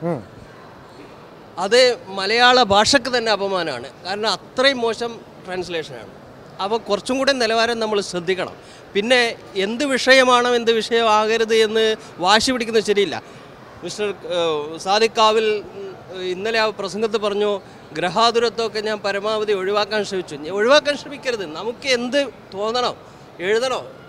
അത് മലയാള ഭാഷയ്ക്ക് തന്നെ അപമാനമാണ് കാരണം അത്രയും മോശം ട്രാൻസ്ലേഷനാണ് അപ്പോൾ കുറച്ചും കൂടെ നിലവാരം നമ്മൾ ശ്രദ്ധിക്കണം പിന്നെ എന്ത് വിഷയമാണോ എന്ത് വിഷയമാകരുത് എന്ന് വാശി പിടിക്കുന്നത് ശരിയില്ല മിസ്റ്റർ ഏഹ്, സാദിഖ് കാവിൽ ഉം, ഇന്നലെ ആ പ്രസംഗത്ത് പറഞ്ഞു ഗ്രഹാതുരത്വമൊക്കെ ഞാൻ പരമാവധി ഒഴിവാക്കാൻ ശ്രമിച്ചു ഞാൻ ഒഴിവാക്കാൻ ശ്രമിക്കരുത് നമുക്ക് എന്ത് തോന്നണോ എഴുതണോ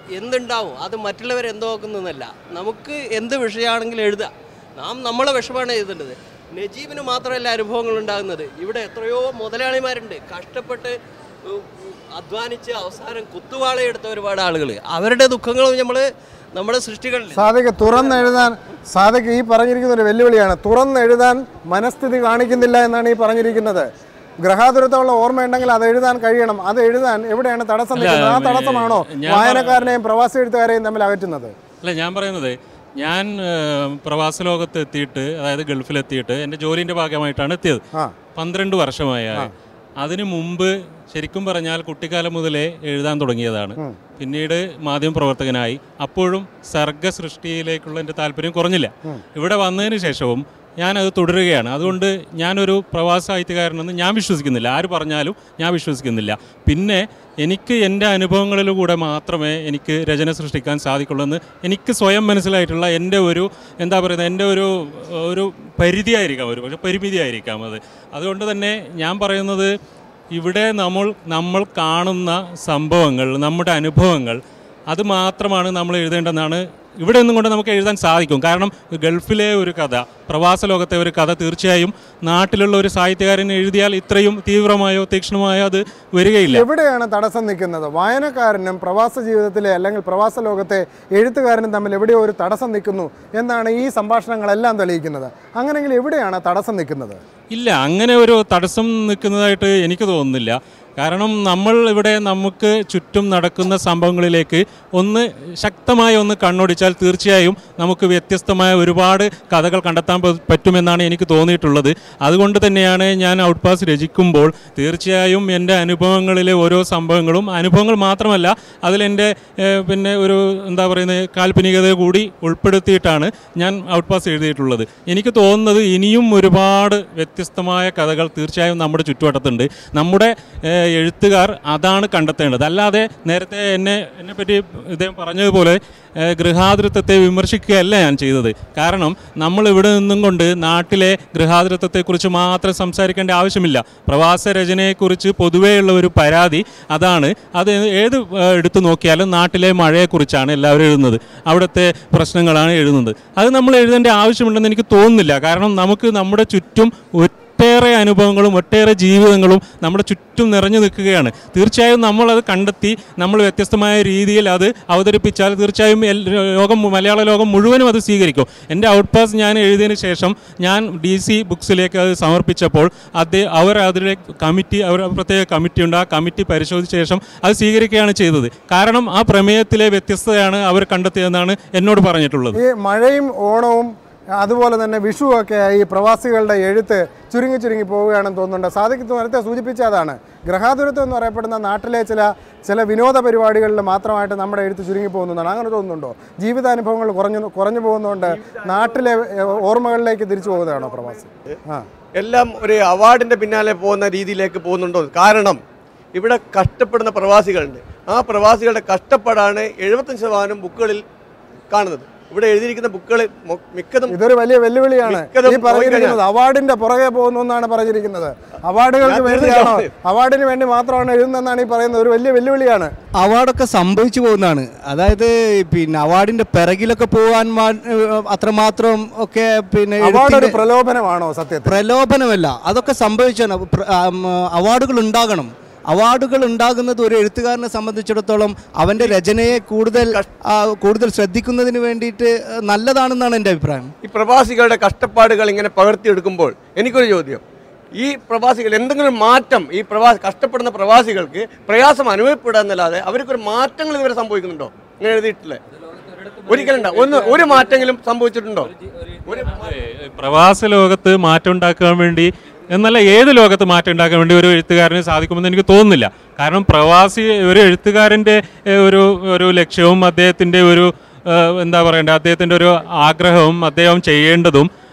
എന്തുണ്ടാവും അത് മറ്റുള്ളവർ എന്ത് നോക്കുന്നതല്ല നമുക്ക് എന്ത് വിഷയമാണെങ്കിലും എഴുതാം നാം നമ്മളെ വിഷമാണ് എഴുതേണ്ടത് നജീബിന് മാത്രമല്ല അനുഭവങ്ങൾ ഉണ്ടാകുന്നത് ഇവിടെ എത്രയോ മുതലാളിമാരുണ്ട് കഷ്ടപ്പെട്ട് ഉ- ഉ- അധ്വാനിച്ച് അവസാനം കുത്തുവാളയെടുത്ത ഒരുപാട് ആളുകൾ അവരുടെ ദുഃഖങ്ങളും നമ്മൾ നമ്മുടെ സൃഷ്ടികളിൽ സാധിക്ക് തുറന്നെഴുതാൻ സാധിക്ക് ഈ പറഞ്ഞിരിക്കുന്ന ഒരു വെല്ലുവിളിയാണ് തുറന്നെഴുതാൻ മനസ്ഥിതി കാണിക്കുന്നില്ല എന്നാണ് ഈ പറഞ്ഞിരിക്കുന്നത് ഗ്രഹാതുരത്തോളം ഓർമ്മയുണ്ടെങ്കിൽ അത് എഴുതാൻ കഴിയണം അത് എഴുതാൻ എവിടെയാണ് തടസ്സം അല്ല, നിൽക്കുന്നത് ആ ഏ, തടസ്സമാണോ ഞാൻ വായനക്കാരനെയും പ്രവാസി എഴുത്തുകാരെയും തമ്മിൽ അകറ്റുന്നത് അല്ല ഞാൻ പറയുന്നത് ഞാൻ ഏഹ്, പ്രവാസ ലോകത്ത് എത്തിയിട്ട് അതായത് ഗൾഫിലെത്തിയിട്ട് എൻ്റെ ജോലിൻ്റെ ഭാഗമായിട്ടാണ് എത്തിയത് പന്ത്രണ്ട് വർഷമായ അതിനു മുമ്പ് ശരിക്കും പറഞ്ഞാൽ കുട്ടിക്കാലം മുതലേ എഴുതാൻ തുടങ്ങിയതാണ് പിന്നീട് മാധ്യമപ്രവർത്തകനായി അപ്പോഴും സർഗ സൃഷ്ടിയിലേക്കുള്ള എൻ്റെ താല്പര്യം കുറഞ്ഞില്ല ഇവിടെ വന്നതിന് ശേഷവും ഞാനത് തുടരുകയാണ് അതുകൊണ്ട് ഞാനൊരു പ്രവാസ സാഹിത്യകാരനെന്ന് ഞാൻ വിശ്വസിക്കുന്നില്ല ആര് പറഞ്ഞാലും ഞാൻ വിശ്വസിക്കുന്നില്ല പിന്നെ എനിക്ക് എൻ്റെ അനുഭവങ്ങളിലൂടെ മാത്രമേ എനിക്ക് രചന സൃഷ്ടിക്കാൻ സാധിക്കുള്ളൂ എന്ന് എനിക്ക് സ്വയം മനസ്സിലായിട്ടുള്ള എൻ്റെ ഒരു എന്താ പറയുന്നത് എൻ്റെ ഒരു ഒരു പരിധിയായിരിക്കാം ഒരു പക്ഷേ പരിമിതിയായിരിക്കാം അത് അതുകൊണ്ട് തന്നെ ഞാൻ പറയുന്നത് ഇവിടെ നമ്മൾ നമ്മൾ കാണുന്ന സംഭവങ്ങൾ നമ്മുടെ അനുഭവങ്ങൾ അത് മാത്രമാണ് നമ്മൾ എഴുതേണ്ടതെന്നാണ് ഇവിടെ നിന്നും കൊണ്ട് നമുക്ക് എഴുതാൻ സാധിക്കും കാരണം ഗൾഫിലെ ഒരു കഥ പ്രവാസ ലോകത്തെ ഒരു കഥ തീർച്ചയായും നാട്ടിലുള്ള ഒരു സാഹിത്യകാരൻ എഴുതിയാൽ ഇത്രയും തീവ്രമായോ തീക്ഷ്ണമായോ അത് വരികയില്ല എവിടെയാണ് തടസ്സം നിൽക്കുന്നത് വായനക്കാരനും പ്രവാസ ജീവിതത്തിലെ അല്ലെങ്കിൽ പ്രവാസ ലോകത്തെ എഴുത്തുകാരനും തമ്മിൽ എവിടെയോ ഒരു തടസ്സം നിൽക്കുന്നു എന്നാണ് ഈ സംഭാഷണങ്ങളെല്ലാം തെളിയിക്കുന്നത് അങ്ങനെയെങ്കിൽ എവിടെയാണ് തടസ്സം നിൽക്കുന്നത് ഇല്ല അങ്ങനെ ഒരു തടസ്സം നിൽക്കുന്നതായിട്ട് എനിക്ക് തോന്നുന്നില്ല കാരണം നമ്മൾ ഇവിടെ നമുക്ക് ചുറ്റും നടക്കുന്ന സംഭവങ്ങളിലേക്ക് ഒന്ന് ശക്തമായി ഒന്ന് കണ്ണോടിച്ചാൽ തീർച്ചയായും നമുക്ക് വ്യത്യസ്തമായ ഒരുപാട് കഥകൾ കണ്ടെത്താൻ പ- പറ്റുമെന്നാണ് എനിക്ക് തോന്നിയിട്ടുള്ളത് അതുകൊണ്ട് തന്നെയാണ് ഞാൻ ഔട്ട് പാസ് രചിക്കുമ്പോൾ തീർച്ചയായും എൻ്റെ അനുഭവങ്ങളിലെ ഓരോ സംഭവങ്ങളും അനുഭവങ്ങൾ മാത്രമല്ല അതിലെൻ്റെ ഏഹ്, പിന്നെ ഒരു എന്താ പറയുന്നത് കാൽപ്പനികത കൂടി ഉൾപ്പെടുത്തിയിട്ടാണ് ഞാൻ ഔട്ട് പാസ് എഴുതിയിട്ടുള്ളത് എനിക്ക് തോന്നുന്നത് ഇനിയും ഒരുപാട് വ്യത്യസ്തമായ കഥകൾ തീർച്ചയായും നമ്മുടെ ചുറ്റുവട്ടത്തുണ്ട് നമ്മുടെ ഏഹ്, എഴുത്തുകാർ അതാണ് കണ്ടെത്തേണ്ടത് അല്ലാതെ നേരത്തെ എന്നെ എന്നെ പറ്റി ഇദ്ദേഹം പറഞ്ഞതുപോലെ ഏഹ്, ഗൃഹാതുരത്വത്തെ വിമർശിക്കുകയല്ല ഞാൻ ചെയ്തത് കാരണം നമ്മൾ ഇവിടെ നിന്നും കൊണ്ട് നാട്ടിലെ ഗൃഹാതുരത്വത്തെക്കുറിച്ച് മാത്രം സംസാരിക്കേണ്ട ആവശ്യമില്ല പ്രവാസ രചനയെക്കുറിച്ച് പൊതുവെയുള്ള ഒരു പരാതി അതാണ് അത് ഏത് ഏഹ്, എടുത്തു നോക്കിയാലും നാട്ടിലെ മഴയെക്കുറിച്ചാണ് എല്ലാവരും എഴുതുന്നത് അവിടുത്തെ പ്രശ്നങ്ങളാണ് എഴുതുന്നത് അത് നമ്മൾ എഴുതേണ്ട ആവശ്യമുണ്ടെന്ന് എനിക്ക് തോന്നുന്നില്ല കാരണം നമുക്ക് നമ്മുടെ ചുറ്റും ഒട്ടേറെ അനുഭവങ്ങളും ഒട്ടേറെ ജീവിതങ്ങളും നമ്മുടെ ചുറ്റും നിറഞ്ഞു നിൽക്കുകയാണ് തീർച്ചയായും നമ്മളത് കണ്ടെത്തി നമ്മൾ വ്യത്യസ്തമായ രീതിയിൽ അത് അവതരിപ്പിച്ചാൽ തീർച്ചയായും എൽ- ലോകം മലയാള ലോകം മുഴുവനും അത് സ്വീകരിക്കും എൻ്റെ ഔട്ട് പാസ് ഞാൻ എഴുതിയതിന് ശേഷം ഞാൻ ഡി സി ബുക്സിലേക്ക് അത് സമർപ്പിച്ചപ്പോൾ അത് അവർ അതിലെ കമ്മിറ്റി അവർ പ്രത്യേക കമ്മിറ്റി ഉണ്ട് ആ കമ്മിറ്റി പരിശോധിച്ച ശേഷം അത് സ്വീകരിക്കുകയാണ് ചെയ്തത് കാരണം ആ പ്രമേയത്തിലെ വ്യത്യസ്തതയാണ് അവർ കണ്ടെത്തിയതെന്നാണ് എന്നോട് പറഞ്ഞിട്ടുള്ളത് ഈ മഴയും ഓണവും അതുപോലെ തന്നെ വിഷുവൊക്കെ ഈ പ്രവാസികളുടെ എഴുത്ത് ചുരുങ്ങി ചുരുങ്ങി പോവുകയാണെന്ന് തോന്നുന്നുണ്ട് സാധിക്കത്ത് നേരത്തെ സൂചിപ്പിച്ച അതാണ് ഗ്രഹാതുരത്വം എന്ന് പറയപ്പെടുന്ന നാട്ടിലെ ചില ചില വിനോദ പരിപാടികളിൽ മാത്രമായിട്ട് നമ്മുടെ എഴുത്ത് ചുരുങ്ങി പോകുന്നതാണ് അങ്ങനെ തോന്നുന്നുണ്ടോ ജീവിതാനുഭവങ്ങൾ കുറഞ്ഞു കുറഞ്ഞു പോകുന്നതുകൊണ്ട് നാട്ടിലെ ഏ, ഓർമ്മകളിലേക്ക് തിരിച്ചു പോകുന്നതാണോ പ്രവാസി ആ എല്ലാം ഒരു അവാർഡിൻ്റെ പിന്നാലെ പോകുന്ന രീതിയിലേക്ക് പോകുന്നുണ്ടോ കാരണം ഇവിടെ കഷ്ടപ്പെടുന്ന പ്രവാസികളുണ്ട് ആ പ്രവാസികളുടെ കഷ്ടപ്പാടാണ് എഴുപത്തഞ്ച് ശതമാനം ബുക്കുകളിൽ കാണുന്നത് ഇവിടെ എഴുതിയിരിക്കുന്ന ബുക്കുകൾ മൊ- മിക്കതും ഇതൊരു വലിയ വെല്ലുവിളിയാണ് മിക്കതും ഈ പറഞ്ഞിരിക്കുന്നത് പോയിക്കഴിഞ്ഞാൽ- അവാർഡിന്റെ പുറകെ പോകുന്നു എന്നാണ് പറഞ്ഞിരിക്കുന്നത് അവാർഡുകൾക്ക് ഞാൻ വേണ്ടിയാണോ തീർച്ചയായും. അവാർഡിന് വേണ്ടി മാത്രമാണ് എഴുതുന്നതെന്നാണ് ഈ പറയുന്നത് ഒരു വലിയ വെല്ലുവിളിയാണ് അവാർഡൊക്കെ സംഭവിച്ചു പോകുന്നതാണ് അതായത് പിന്നെ അവാർഡിന്റെ പിറകിലൊക്കെ പോകാൻ മാ- ഏഹ് അത്രമാത്രം ഒക്കെ പിന്നെ അവാർഡ് ഒരു എഴുത്തിന്റെ- പ്രലോഭനമാണോ സത്യത്തിൽ പ്രലോഭനമല്ല അതൊക്കെ സംഭവിച്ചാണ് പ്ര- ആം, അവാർഡുകൾ ഉണ്ടാകണം അവാർഡുകൾ ഉണ്ടാകുന്നത് ഒരു എഴുത്തുകാരനെ സംബന്ധിച്ചിടത്തോളം അവൻ്റെ രചനയെ കൂടുതൽ ആ, കൂടുതൽ ശ്രദ്ധിക്കുന്നതിന് വേണ്ടിയിട്ട് നല്ലതാണെന്നാണ് എൻ്റെ അഭിപ്രായം ഈ പ്രവാസികളുടെ കഷ്ടപ്പാടുകൾ ഇങ്ങനെ പകർത്തിയെടുക്കുമ്പോൾ എനിക്കൊരു ചോദ്യം ഈ പ്രവാസികൾ എന്തെങ്കിലും മാറ്റം ഈ പ്രവാസി കഷ്ടപ്പെടുന്ന പ്രവാസികൾക്ക് പ്രയാസം അനുഭവപ്പെടുക എന്നല്ലാതെ അവർക്കൊരു മാറ്റങ്ങൾ ഇതുവരെ സംഭവിക്കുന്നുണ്ടോ ഇങ്ങനെ എഴുതിയിട്ടില്ലേ ഒരിക്കലുണ്ടോ ഒന്ന് ഒരു മാറ്റമെങ്കിലും സംഭവിച്ചിട്ടുണ്ടോ ഒരു പ്രവാസ ലോകത്ത് മാറ്റം ഉണ്ടാക്കാൻ വേണ്ടി എന്നല്ല ഏത് ലോകത്ത് മാറ്റം ഉണ്ടാക്കാൻ വേണ്ടി ഒരു എഴുത്തുകാരന് സാധിക്കുമെന്ന് എനിക്ക് തോന്നുന്നില്ല കാരണം പ്രവാസി ഒരു എഴുത്തുകാരൻ്റെ ഏഹ്, ഒരു ഒരു ലക്ഷ്യവും അദ്ദേഹത്തിൻ്റെ ഒരു ഏഹ്, എന്താ പറയണ്ടേ അദ്ദേഹത്തിൻ്റെ ഒരു ആഗ്രഹവും അദ്ദേഹം ചെയ്യേണ്ടതും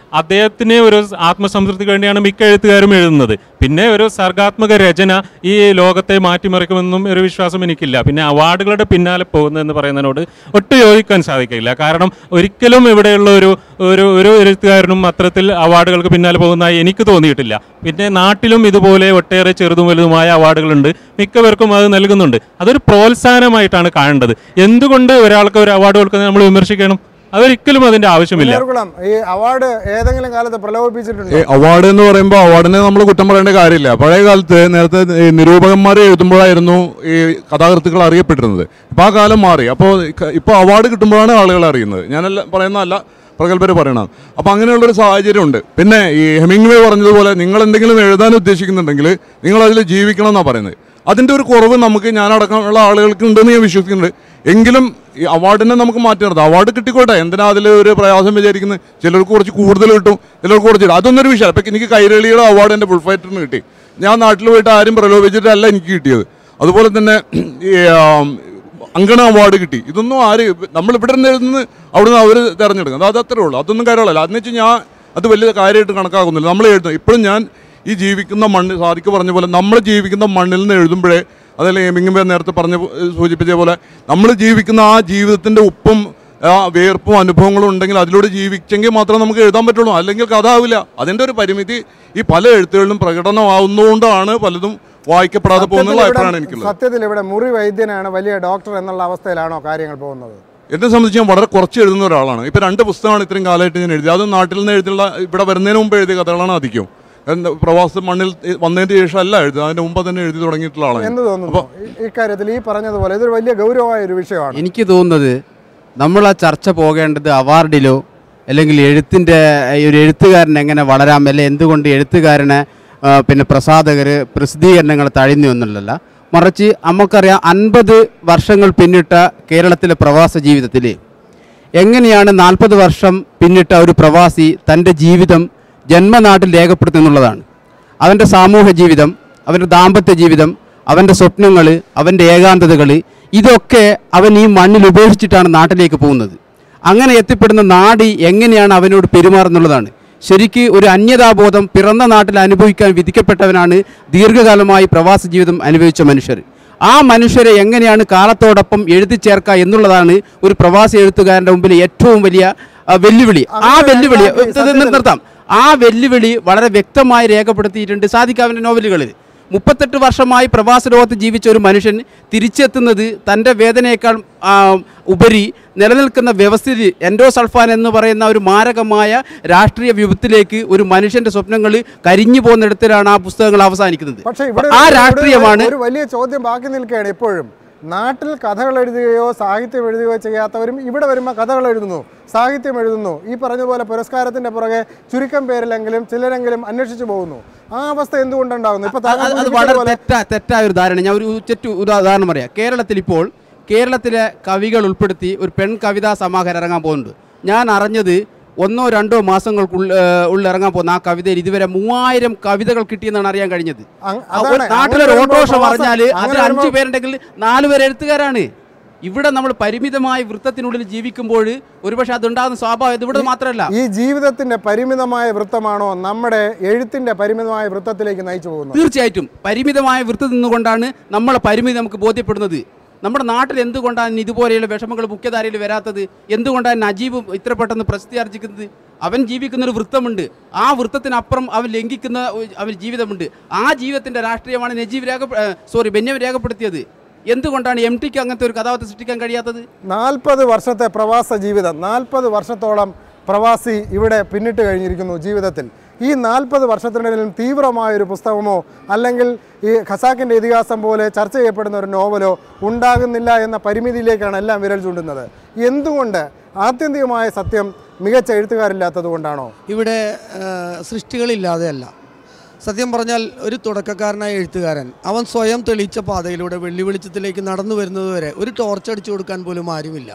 അദ്ദേഹത്തിന് ഒരു ആത്മസംതൃപ്തിക്ക് വേണ്ടിയാണ് മിക്ക എഴുത്തുകാരും എഴുതുന്നത് പിന്നെ ഒരു സർഗാത്മക രചന ഈ ലോകത്തെ മാറ്റിമറിക്കുമെന്നും ഒരു വിശ്വാസം എനിക്കില്ല പിന്നെ അവാർഡുകളുടെ പിന്നാലെ പോകുന്നതെന്ന് പറയുന്നതിനോട് ഒട്ടും യോജിക്കാൻ സാധിക്കില്ല കാരണം ഒരിക്കലും ഇവിടെയുള്ള ഒരു ഒരു ഒരു എഴുത്തുകാരനും അത്തരത്തിൽ അവാർഡുകൾക്ക് പിന്നാലെ പോകുന്നതായി എനിക്ക് തോന്നിയിട്ടില്ല പിന്നെ നാട്ടിലും ഇതുപോലെ ഒട്ടേറെ ചെറുതും വലുതുമായ അവാർഡുകളുണ്ട് മിക്കവർക്കും അത് നൽകുന്നുണ്ട് അതൊരു പ്രോത്സാഹനമായിട്ടാണ് കാണേണ്ടത് എന്തുകൊണ്ട് ഒരാൾക്ക് ഒരു അവാർഡ് കൊടുക്കുന്നത് നമ്മൾ വിമർശിക്കണം അതൊരിക്കലും അതിന്റെ ആവശ്യമില്ല മുന്നേറുകുളം ഈ അവാർഡ് ഏതെങ്കിലും കാലത്ത് പ്രലോഭിപ്പിച്ചിട്ടുണ്ടോ ഈ അവാർഡ് എന്ന് പറയുമ്പോൾ അവാർഡിനെ നമ്മൾ കുറ്റം പറയേണ്ട കാര്യമില്ല പഴയ കാലത്ത് നേരത്തെ ഈ നിരൂപകന്മാരെ എഴുതുമ്പോഴായിരുന്നു ഈ കഥാകൃത്തുക്കൾ അറിയപ്പെട്ടിരുന്നത് ഇപ്പം ആ കാലം മാറി അപ്പോൾ ഇപ്പോൾ അവാർഡ് കിട്ടുമ്പോഴാണ് ആളുകൾ അറിയുന്നത് ഞാനല്ല പറയുന്നതല്ല പ്രഗത്ഭർ പറയണം അപ്പോൾ അങ്ങനെയുള്ളൊരു സാഹചര്യം ഉണ്ട് പിന്നെ ഈ ഹെമിംഗ്വേ പറഞ്ഞതുപോലെ നിങ്ങൾ എന്തെങ്കിലും എഴുതാൻ ഉദ്ദേശിക്കുന്നുണ്ടെങ്കിൽ നിങ്ങൾ അതിൽ ജീവിക്കണം എന്നാണ് പറയുന്നത് അതിൻ്റെ ഒരു കുറവ് നമുക്ക് ഞാനടക്കമുള്ള ആളുകൾക്ക് ഉണ്ടെന്ന് ഞാൻ വിശ്വസിക്കുന്നുണ്ട് എങ്കിലും ഈ അവാർഡിനെ നമുക്ക് മാറ്റി നിർത്താം അവാർഡ് കിട്ടിക്കോട്ടെ എന്തിനാ അതിൽ ഒരു പ്രയാസം വിചാരിക്കുന്നത് ചിലർക്ക് കുറച്ച് കൂടുതൽ കിട്ടും ചിലർക്ക് കുറച്ച് കിട്ടും അതൊന്നൊരു വിഷയം ഇപ്പം എനിക്ക് കൈരളിയുടെ അവാർഡ് എൻ്റെ ഫുൾ ഫൈറ്ററിന് കിട്ടി ഞാൻ നാട്ടിൽ പോയിട്ട് ആരും പ്രലോഭിച്ചിട്ടല്ല എനിക്ക് കിട്ടിയത് അതുപോലെ തന്നെ ഈ ആം, അങ്കണ അവാർഡ് കിട്ടി ഇതൊന്നും ആര് നമ്മൾ ഇവിടെ നിന്ന് എഴുതുന്നത് അവിടുന്ന് അവർ തിരഞ്ഞെടുക്കും അത് അത്രേ ഉള്ളൂ അതൊന്നും കാര്യമുള്ളല്ല അതെന്ന് വെച്ചാൽ ഞാൻ അത് വലിയ കാര്യമായിട്ട് കണക്കാക്കുന്നില്ല നമ്മൾ എഴുതുന്നത് ഇപ്പോഴും ഞാൻ ഈ ജീവിക്കുന്ന മണ്ണ് സാധിക്ക് പറഞ്ഞ പോലെ നമ്മൾ ജീവിക്കുന്ന മണ്ണിൽ നിന്ന് എഴുതുമ്പോഴേ അതല്ല എമിങ്ങുമ്പോൾ നേരത്തെ പറഞ്ഞ പോ- സൂചിപ്പിച്ച പോലെ നമ്മൾ ജീവിക്കുന്ന ആ ജീവിതത്തിൻ്റെ ഉപ്പും ആ വേർപ്പും അനുഭവങ്ങളും ഉണ്ടെങ്കിൽ അതിലൂടെ ജീവിച്ചെങ്കിൽ മാത്രമേ നമുക്ക് എഴുതാൻ പറ്റുള്ളൂ അല്ലെങ്കിൽ കഥ ആവില്ല അതിൻ്റെ ഒരു പരിമിതി ഈ പല എഴുത്തുകളിലും പ്രകടനമാവുന്നതുകൊണ്ടാണ് പലതും വായിക്കപ്പെടാതെ പോകുന്നുള്ള അഭിപ്രായമാണ് എനിക്കുള്ളത് സത്യത്തിൽ ഇവിടെ മുറി വൈദ്യനാണ് വലിയ ഡോക്ടർ എന്നുള്ള അവസ്ഥയിലാണോ കാര്യങ്ങൾ പോകുന്നത് എന്നെ സംബന്ധിച്ച് ഞാൻ വളരെ കുറച്ച് എഴുതുന്ന ഒരാളാണ് ഇപ്പം രണ്ട് പുസ്തകമാണ് ഇത്രയും കാലമായിട്ട് ഞാൻ എഴുതി അത് നാട്ടിൽ നിന്ന് എഴുതിയുള്ള ഇവിടെ വരുന്നതിന് മുമ്പ് എഴുതിയ കഥകളാണ് അധികം എന്താ പ്രവാസ മണ്ണിൽ വന്നതിന് ശേഷം അല്ല എഴുതുക അതിന് മുമ്പ് തന്നെ എഴുതി തുടങ്ങിയിട്ടുള്ള ആളാണ് എന്ത് തോന്നുന്നു ഈ- ഇക്കാര്യത്തിൽ ഈ പറഞ്ഞതുപോലെ ഇതൊരു വലിയ ഗൗരവമായ ഒരു വിഷയമാണ് എനിക്ക് തോന്നുന്നത് നമ്മൾ ആ ചർച്ച പോകേണ്ടത് അവാർഡിലോ അല്ലെങ്കിൽ എഴുത്തിൻ്റെ ഒരു എഴുത്തുകാരൻ എങ്ങനെ വളരാം അല്ലെ എന്തുകൊണ്ട് എഴുത്തുകാരനെ ആ, പിന്നെ പ്രസാധകർ പ്രസിദ്ധീകരണങ്ങൾ തഴഞ്ഞു എന്നുള്ളതല്ല മറിച്ച് നമുക്കറിയാം അൻപത് വർഷങ്ങൾ പിന്നിട്ട കേരളത്തിലെ പ്രവാസ ജീവിതത്തിൽ എങ്ങനെയാണ് നാൽപ്പത് വർഷം പിന്നിട്ട ഒരു പ്രവാസി തൻ്റെ ജീവിതം ജന്മനാട്ടിൽ രേഖപ്പെടുത്തുന്നുള്ളതാണ് അവൻ്റെ സാമൂഹ്യ ജീവിതം അവൻ്റെ ദാമ്പത്യ ജീവിതം അവൻ്റെ സ്വപ്നങ്ങൾ അവൻ്റെ ഏകാന്തതകൾ ഇതൊക്കെ അവൻ ഈ മണ്ണിൽ ഉപേക്ഷിച്ചിട്ടാണ് നാട്ടിലേക്ക് പോകുന്നത് അങ്ങനെ എത്തിപ്പെടുന്ന നാടി എങ്ങനെയാണ് അവനോട് പെരുമാറുന്നുള്ളതാണ് ശരിക്ക് ഒരു അന്യതാബോധം പിറന്ന നാട്ടിൽ അനുഭവിക്കാൻ വിധിക്കപ്പെട്ടവനാണ് ദീർഘകാലമായി പ്രവാസ ജീവിതം അനുഭവിച്ച മനുഷ്യർ ആ മനുഷ്യരെ എങ്ങനെയാണ് കാലത്തോടൊപ്പം എഴുതി ചേർക്കുക എന്നുള്ളതാണ് ഒരു പ്രവാസി എഴുത്തുകാരൻ്റെ മുമ്പിൽ ഏറ്റവും വലിയ ആ, വെല്ലുവിളി ആ വെല്ലുവിളി ഇത് നിർത്താം ആ വെല്ലുവിളി വളരെ വ്യക്തമായി രേഖപ്പെടുത്തിയിട്ടുണ്ട് സാദിഖാവിൻ്റെ നോവലുകളിൽ മുപ്പത്തെട്ട് വർഷമായി പ്രവാസ ലോകത്ത് ജീവിച്ച ഒരു മനുഷ്യൻ തിരിച്ചെത്തുന്നത് തൻ്റെ വേദനയേക്കാൾ ആ, ഉപരി നിലനിൽക്കുന്ന വ്യവസ്ഥിതി എൻഡോസൾഫാൻ എന്ന് പറയുന്ന ഒരു മാരകമായ രാഷ്ട്രീയ വിപത്തിലേക്ക് ഒരു മനുഷ്യൻ്റെ സ്വപ്നങ്ങൾ കരിഞ്ഞു പോകുന്നിടത്തിലാണ് ആ പുസ്തകങ്ങൾ അവസാനിക്കുന്നത് പക്ഷേ ഇവിടെ ആ ഒരു- രാഷ്ട്രീയമാണ് ഒരു വലിയ ചോദ്യം ബാക്കി നിൽക്കുകയാണ് ഇപ്പോഴും നാട്ടിൽ കഥകൾ എഴുതുകയോ സാഹിത്യം എഴുതുകയോ ചെയ്യാത്തവരും ഇവിടെ വരുമ്പോൾ കഥകൾ എഴുതുന്നു സാഹിത്യം എഴുതുന്നു ഈ പറഞ്ഞതുപോലെ പുരസ്കാരത്തിന്റെ പുറകെ ചുരുക്കം പേരിലെങ്കിലും ചിലരെങ്കിലും അന്വേഷിച്ചു പോകുന്നു ആ അവസ്ഥ എന്തുകൊണ്ടുണ്ടാകുന്നു ഇപ്പൊ താങ്കൾ അത് അത് വളരെ സൂചിപ്പിച്ചതുപോലെ തെറ്റാ തെറ്റായ ഒരു ധാരണ ഞാൻ ഒരു ചെറ്റു ഉദാഹരണം പറയാം കേരളത്തിൽ ഇപ്പോൾ കേരളത്തിലെ കവികൾ ഉൾപ്പെടുത്തി ഒരു പെൺ കവിതാ സമാഹാരം ഇറങ്ങാൻ പോകുന്നുണ്ട് ഞാൻ അറിഞ്ഞത് ഒന്നോ രണ്ടോ മാസങ്ങൾക്കുള്ളിൽ ഉള്ളിൽ ഇറങ്ങാൻ പോകുന്ന ആ കവിതയിൽ ഇതുവരെ മൂവായിരം കവിതകൾ കിട്ടിയെന്നാണ് അറിയാൻ കഴിഞ്ഞത് അങ് ആ അതാണ്. ഒരു നാട്ടിലൊരു അങ്ങനെ വരുമ്പോൾ ഓട്ടോറിക്ഷ പ്രവാസം- പറഞ്ഞാൽ അങ്ങനെ അതിൽ അഞ്ചു വരുമ്പോൾ- പേരുണ്ടെങ്കിൽ നാല് പേര് എഴുത്തുകാരാണ് ഇവിടെ നമ്മൾ പരിമിതമായ വൃത്തത്തിനുള്ളിൽ ജീവിക്കുമ്പോൾ ഒരുപക്ഷെ അതുണ്ടാകുന്ന സ്വാഭാവികം ഇവിടെ മാത്രമല്ല ഈ ജീവിതത്തിന്റെ പരിമിതമായ വൃത്തമാണോ നമ്മുടെ എഴുത്തിന്റെ പരിമിതമായ വൃത്തത്തിലേക്ക് നയിച്ചു പോകുന്നത് തീർച്ചയായിട്ടും പരിമിതമായ വൃത്തി നിന്നുകൊണ്ടാണ് നമ്മളെ പരിമിതി നമുക്ക് ബോധ്യപ്പെടുന്നത് നമ്മുടെ നാട്ടിൽ എന്തുകൊണ്ടാണ് ഇതുപോലെയുള്ള വിഷമങ്ങൾ മുഖ്യധാരയിൽ വരാത്തത് എന്തുകൊണ്ടാണ് നജീബ് ഇത്ര പെട്ടെന്ന് പ്രസിദ്ധി ആർജിക്കുന്നത് അവൻ ജീവിക്കുന്ന ഒരു വൃത്തമുണ്ട് ആ വൃത്തത്തിനപ്പുറം അവൻ ലംഘിക്കുന്ന ഒരു- അവൻ ജീവിതമുണ്ട് ആ ജീവിതത്തിന്റെ രാഷ്ട്രീയമാണ് നജീബ് രേഖ സോറി ബെന്യാമിൻ രേഖപ്പെടുത്തിയത് എന്തുകൊണ്ടാണ് എം ടിക്ക് അങ്ങനത്തെ ഒരു കഥാപാത്രം സൃഷ്ടിക്കാൻ കഴിയാത്തത് നാൽപ്പത് വർഷത്തെ പ്രവാസ ജീവിതം നാൽപ്പത് വർഷത്തോളം പ്രവാസി ഇവിടെ പിന്നിട്ട് കഴിഞ്ഞിരിക്കുന്നു ജീവിതത്തിൽ ഈ നാൽപ്പത് വർഷത്തിനിടയിലും തീവ്രമായ ഒരു പുസ്തകമോ അല്ലെങ്കിൽ ഈ ഖസാക്കിൻ്റെ ഇതിഹാസം പോലെ ചർച്ച ചെയ്യപ്പെടുന്ന ഒരു നോവലോ ഉണ്ടാകുന്നില്ല എന്ന പരിമിതിയിലേക്കാണ് എല്ലാം വിരൽ ചൂണ്ടുന്നത് എന്തുകൊണ്ട് ആത്യന്തികമായ സത്യം മികച്ച എഴുത്തുകാരില്ലാത്തത് കൊണ്ടാണോ ഇവിടെ ആ, സൃഷ്ടികളില്ലാതെയല്ല സത്യം പറഞ്ഞാൽ ഒരു തുടക്കക്കാരനായ എഴുത്തുകാരൻ അവൻ സ്വയം തെളിയിച്ച പാതയിലൂടെ വെള്ളി വെളിച്ചത്തിലേക്ക് നടന്നു വരുന്നതുവരെ ഒരു ടോർച്ച് അടിച്ചു കൊടുക്കാൻ പോലും ആരുമില്ല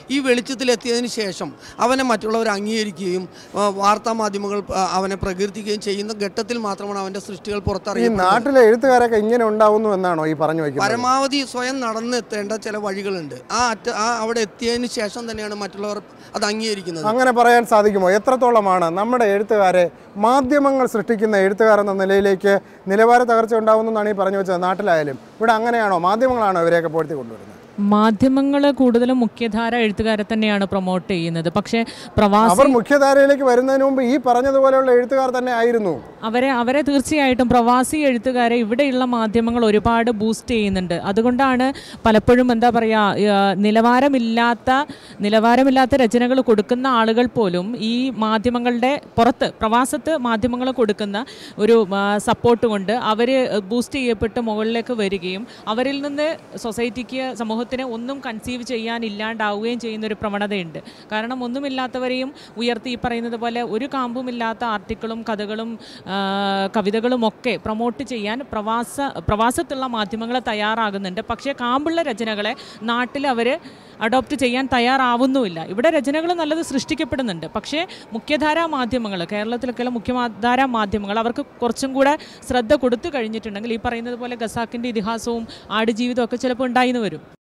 ഈ വെളിച്ചത്തിലെത്തിയതിന് ശേഷം അവനെ മറ്റുള്ളവർ അംഗീകരിക്കുകയും ആ, വാർത്താ മാധ്യമങ്ങൾ ആ, അവനെ പ്രകീർത്തിക്കുകയും ചെയ്യുന്ന ഘട്ടത്തിൽ മാത്രമാണ് അവൻ്റെ സൃഷ്ടികൾ ഈ പുറത്തറിയപ്പെടുന്നത് നാട്ടിലെ എഴുത്തുകാരൊക്കെ ഇങ്ങനെ ഉണ്ടാവുന്നു എന്നാണോ ഈ പറഞ്ഞു വയ്ക്കുന്നത് പരമാവധി സ്വയം നടന്നെത്തേണ്ട ചില വഴികളുണ്ട് ആ അറ്റ ആ അവിടെ എത്തിയതിന് ശേഷം തന്നെയാണ് മറ്റുള്ളവർ അത് അംഗീകരിക്കുന്നത് അങ്ങനെ പറയാൻ സാധിക്കുമോ എത്രത്തോളമാണ് നമ്മുടെ എഴുത്തുകാരെ മാധ്യമങ്ങൾ സൃഷ്ടിക്കുന്ന എഴുത്തുകാർ എന്ന നിലയിലേക്ക് നിലവാര തകർച്ച ഉണ്ടാവുമെന്നാണ് ഈ പറഞ്ഞു വെച്ചത് നാട്ടിലായാലും ഇവിടെ അങ്ങനെയാണോ മാധ്യമങ്ങളാണോ ഇവരെയൊക്കെ പോഴ്ത്തി കൊണ്ടുവരുന്നത് മാധ്യമങ്ങൾ കൂടുതലും മുഖ്യധാര എഴുത്തുകാരെ തന്നെയാണ് പ്രൊമോട്ട് ചെയ്യുന്നത് പക്ഷേ അവർ പ്രവാസി മുഖ്യധാരയിലേക്ക് വരുന്നതിന് മുമ്പ് ഈ പറഞ്ഞതുപോലെയുള്ള എഴുത്തുകാർ തന്നെ ആയിരുന്നു അവരെ അവരെ തീർച്ചയായിട്ടും പ്രവാസി എഴുത്തുകാരെ ഇവിടെയുള്ള മാധ്യമങ്ങൾ ഒരുപാട് ബൂസ്റ്റ് ചെയ്യുന്നുണ്ട് അതുകൊണ്ടാണ് പലപ്പോഴും എന്താ പറയുക നിലവാരമില്ലാത്ത നിലവാരമില്ലാത്ത രചനകൾ കൊടുക്കുന്ന ആളുകൾ പോലും ഈ മാധ്യമങ്ങളുടെ പുറത്ത് പ്രവാസത്ത് മാധ്യമങ്ങൾ കൊടുക്കുന്ന ഒരു സപ്പോർട്ട് കൊണ്ട് അവർ ബൂസ്റ്റ് ചെയ്യപ്പെട്ട് മുകളിലേക്ക് വരികയും അവരിൽ നിന്ന് സൊസൈറ്റിക്ക് സമൂഹത്തിന് ഒന്നും കൺസീവ് ചെയ്യാൻ ഇല്ലാണ്ടാവുകയും ചെയ്യുന്ന ഒരു പ്രവണതയുണ്ട് കാരണം ഒന്നുമില്ലാത്തവരെയും ഉയർത്തി ഈ പറയുന്നത് പോലെ ഒരു കാമ്പുമില്ലാത്ത ആർട്ടിക്കിളും കഥകളും ആ, കവിതകളും ഒക്കെ പ്രൊമോട്ട് ചെയ്യാൻ പ്രവാസ പ്രവാസത്തുള്ള മാധ്യമങ്ങൾ തയ്യാറാകുന്നുണ്ട് പക്ഷേ കാമ്പുള്ള രചനകളെ നാട്ടിൽ അവർ അഡോപ്റ്റ് ചെയ്യാൻ തയ്യാറാവുന്നുമില്ല ഇവിടെ രചനകൾ നല്ലത് സൃഷ്ടിക്കപ്പെടുന്നുണ്ട് പക്ഷേ മുഖ്യധാരാ മാധ്യമങ്ങൾ കേരളത്തിലൊക്കെയുള്ള മുഖ്യധാരാ മാധ്യമങ്ങൾ അവർക്ക് കുറച്ചും കൂടെ ശ്രദ്ധ കൊടുത്തു കഴിഞ്ഞിട്ടുണ്ടെങ്കിൽ ഈ പറയുന്നത് പോലെ ഖസാക്കിൻ്റെ ഇതിഹാസവും ആടുജീവിതവും ഒക്കെ ചിലപ്പോൾ ഉണ്ടായിന്ന് വരും